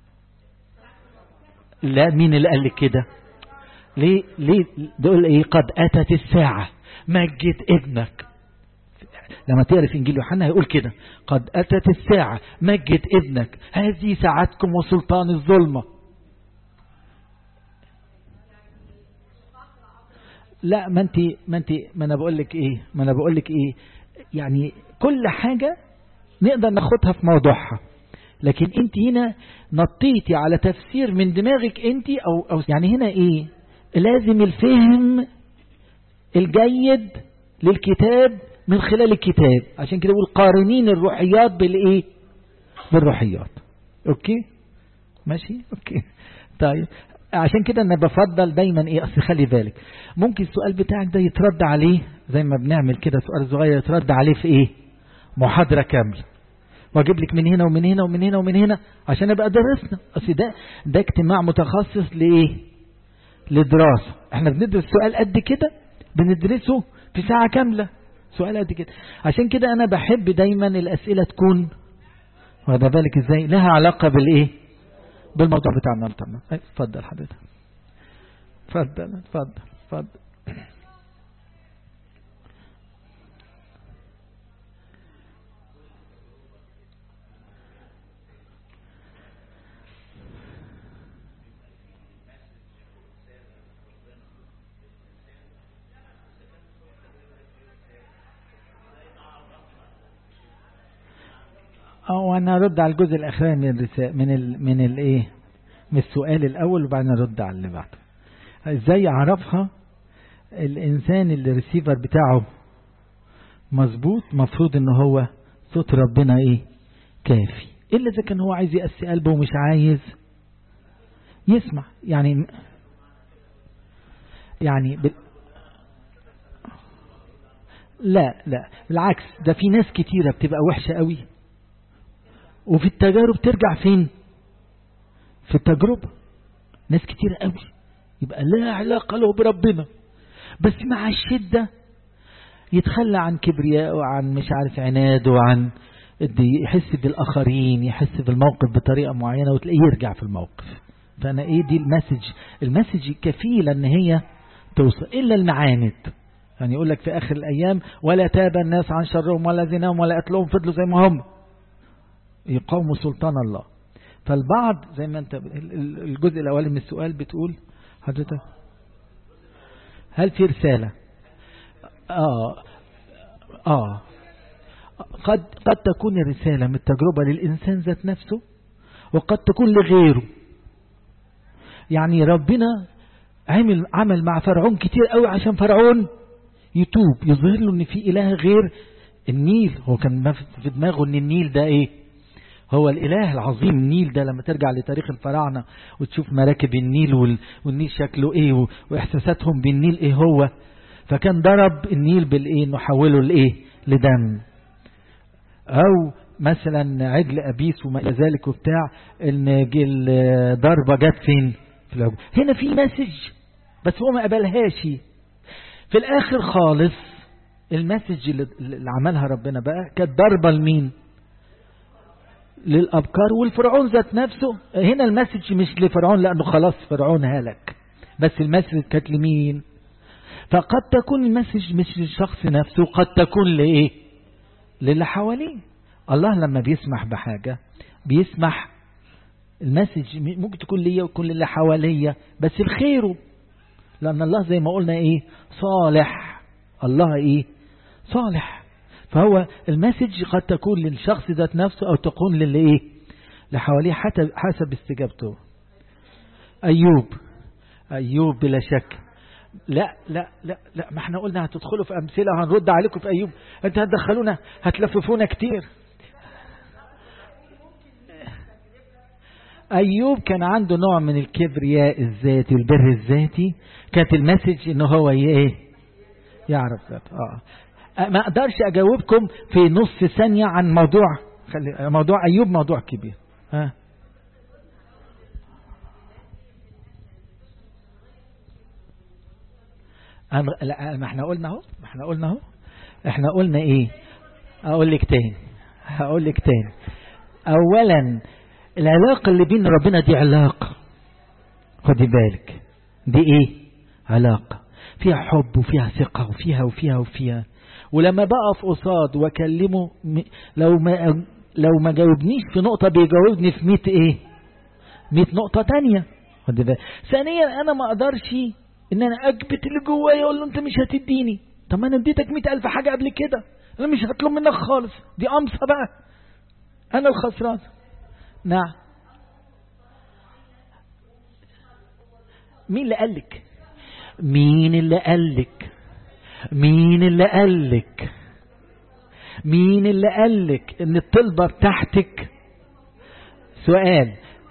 لا مين اللي قال لك كده ليه ليه دول ايه قد اتت الساعه مجد ابنك لما تقرا في انجيل يوحنا هيقول كده قد اتت الساعه مجد ابنك هذه ساعتكم وسلطان الظلمه لا ما انت ما انت ما انا بقول لك ايه ما انا بقول لك ايه يعني كل حاجه نقدر ناخدها في موضوعها لكن انت هنا نطيتي على تفسير من دماغك انت او او يعني هنا ايه لازم الفهم الجيد للكتاب من خلال الكتاب عشان كده بقول قارنين الروحيات بالايه بالروحيات اوكي ماشي اوكي طيب عشان كده انا بفضل دايما ايه اصل خلي بالك ممكن السؤال بتاعك ده يترد عليه زي ما بنعمل كده سؤال صغير يترد عليه في ايه محاضره كامله واجيب لك من هنا ومن هنا ومن هنا ومن هنا عشان ابقى درسنا اصل ده ده اجتماع متخصص لايه لدراسه احنا بندرس سؤال قد كده بندرسه في ساعه كامله سؤال قد كده عشان كده انا بحب دايما الاسئله تكون واخد بالك ازاي لها علاقه بالايه بالموضوع بتاعنا النهارده اتفضل حضرتك اتفضل اتفضل اتفضل او انا ارد على الجزء الاخراني من الرسالة من ال من الايه من السؤال الاول وبعدين ارد على اللي بعده ازاي اعرفها الانسان اللي الريسيفر بتاعه مظبوط مفروض ان هو صوت ربنا ايه كافي الا اذا كان هو عايز يقسي قلبه ومش عايز يسمع يعني يعني ب... لا لا بالعكس ده في ناس كتيرة بتبقى وحشة قوي وفي التجارب ترجع فين في التجربة ناس كتير قوي يبقى لا علاقة له بربنا بس مع الشدة يتخلى عن كبرياء وعن مش عارف عناد وعن يحس بالآخرين يحس بالموقف بطريقة معينة وتلاقيه يرجع في الموقف فأنا إيه دي المسج المسج كفيلة إن هي توصل إلا المعاند يعني يقول لك في آخر الأيام ولا تاب الناس عن شرهم ولا زناهم ولا قتلهم فضلوا زي ما هم يقاوموا سلطان الله فالبعض زي ما انت الجزء الاولي من السؤال بتقول حضرتك هل في رسالة اه اه قد قد تكون الرسالة من التجربة للإنسان ذات نفسه وقد تكون لغيره يعني ربنا عمل عمل مع فرعون كتير قوي عشان فرعون يتوب يظهر له ان في اله غير النيل هو كان في دماغه ان النيل ده ايه هو الإله العظيم النيل ده لما ترجع لتاريخ الفراعنة وتشوف مراكب النيل والنيل شكله ايه واحساساتهم بالنيل ايه هو فكان ضرب النيل بالايه انه حوله لايه لدم او مثلا عجل ابيس وما الى ذلك وبتاع ان الضربه جت فين في العجل هنا في مسج بس هو ما قبلهاش في الاخر خالص المسج اللي عملها ربنا بقى كانت ضربه لمين للأبكار والفرعون ذات نفسه هنا المسج مش لفرعون لأنه خلاص فرعون هلك بس المسج كانت لمين فقد تكون المسج مش للشخص نفسه قد تكون لإيه للي حواليه الله لما بيسمح بحاجة بيسمح المسج ممكن تكون ليا ويكون للي حواليا بس الخيره لأن الله زي ما قلنا إيه صالح الله إيه صالح فهو المسج قد تكون للشخص ذات نفسه أو تكون للي إيه لحواليه حتى حسب استجابته أيوب أيوب بلا شك لا لا لا لا ما احنا قلنا هتدخلوا في أمثلة هنرد عليكم في أيوب أنت هتدخلونا هتلففونا كتير أيوب كان عنده نوع من الكبرياء الذاتي والبر الذاتي كانت المسج إنه هو إيه يعرف ذاته آه. ما أقدرش أجاوبكم في نص ثانية عن موضوع خلي موضوع أيوب موضوع كبير ها أنا لا ما احنا قلنا اهو ما احنا قلنا اهو احنا قلنا ايه اقول لك تاني هقول لك تاني اولا العلاقة اللي بين ربنا دي علاقة خدي بالك دي ايه علاقة فيها حب وفيها ثقة وفيها وفيها وفيها ولما بقف قصاد واكلمه لو ما لو ما جاوبنيش في نقطة بيجاوبني في 100 ايه 100 نقطة تانية خدي بالك ثانيا انا ما اقدرش ان انا اكبت اللي جوايا اقول له انت مش هتديني طب ما انا اديتك مئة الف حاجة قبل كده انا مش هطلب منك خالص دي قمصة بقى انا الخسران نعم مين اللي قالك مين اللي قالك مين اللي قالك مين اللي قالك ان الطلبة بتاعتك سؤال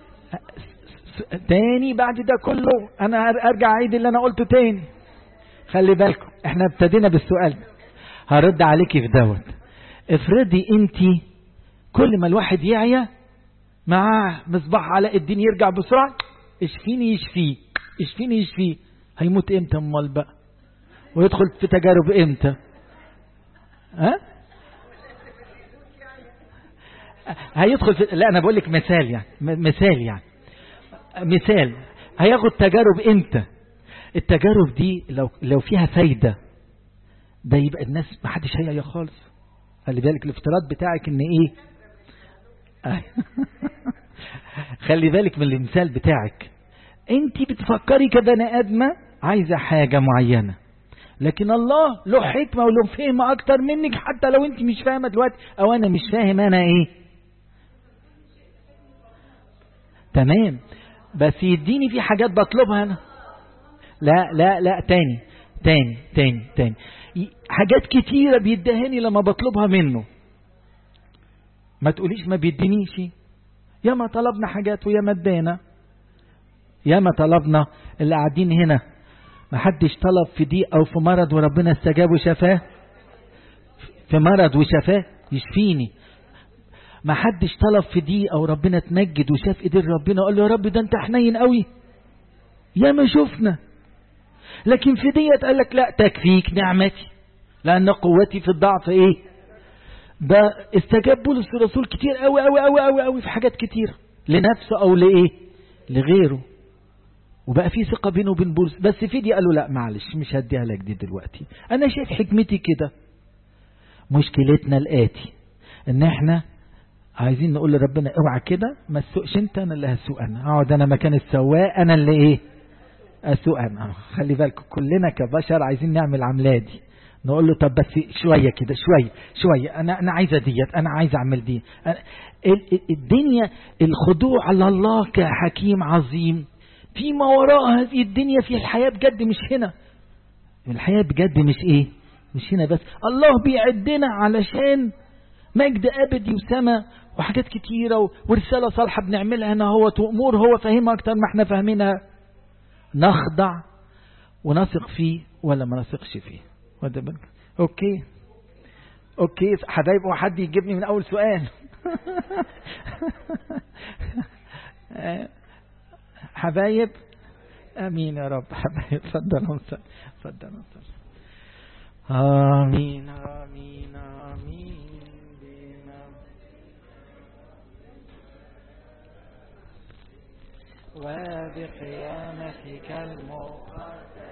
تاني بعد ده كله انا ارجع اعيد اللي انا قلته تاني خلي بالكم احنا ابتدينا بالسؤال هرد عليكي في دوت افرضي انت كل ما الواحد يعيا معاه مصباح علاء الدين يرجع بسرعة اشفيني يشفيه اشفيني يشفيه هيموت امتى امال بقى ويدخل في تجارب امتى ها هيدخل في لا انا بقول لك مثال يعني مثال يعني مثال هياخد تجارب امتى التجارب دي لو لو فيها فايده ده يبقى الناس ما حدش هيعيا خالص خلي بالك الافتراض بتاعك ان ايه خلي بالك من المثال بتاعك انت بتفكري كبني ادمه عايزه حاجه معينه لكن الله له حكمه وله فهم اكتر منك حتى لو انت مش فاهمه دلوقتي او انا مش فاهم انا ايه تمام بس يديني في حاجات بطلبها انا لا لا لا تاني تاني تاني تاني حاجات كتيرة بيدهني لما بطلبها منه ما تقوليش ما بيدينيش يا ما طلبنا حاجات ويا ما ادانا يا ما طلبنا اللي قاعدين هنا ما حدش طلب في ضيق او في مرض وربنا استجاب وشفاه في مرض وشفاه يشفيني ما حدش طلب في دي او ربنا تمجد وشاف ايدين ربنا وقال له يا رب ده انت حنين قوي يا ما شفنا لكن في ديت قال لك لا تكفيك نعمتي لان قوتي في الضعف ايه ده استجاب بولس الرسول كتير قوي قوي قوي قوي قوي في حاجات كتير لنفسه او لايه لغيره وبقى في ثقه بينه وبين بولس بس في دي قال له لا معلش مش هديها لك دي دلوقتي انا شايف حكمتي كده مشكلتنا الاتي ان احنا عايزين نقول لربنا اوعى كده ما تسوقش انت انا اللي هسوق انا اقعد انا مكان السواق انا اللي ايه اسوق انا خلي بالكم كلنا كبشر عايزين نعمل عملة دي نقول له طب بس شويه كده شويه شويه انا انا عايزه ديت انا عايز اعمل دي أنا الدنيا الخضوع على الله كحكيم عظيم في ما وراء هذه الدنيا في الحياه بجد مش هنا الحياه بجد مش ايه مش هنا بس الله بيعدنا علشان مجد أبدي وسما وحاجات كتيرة ورسالة صالحة بنعملها هنا هو وأمور هو فاهمها أكتر ما احنا فاهمينها نخضع ونثق فيه ولا ما نثقش فيه أوكي أوكي حبايب وحد يجيبني من أول سؤال حبايب امين يا رب حبايب تفضل انصر تفضل انصر امين امين امين بنا وبقيامتك المقدسه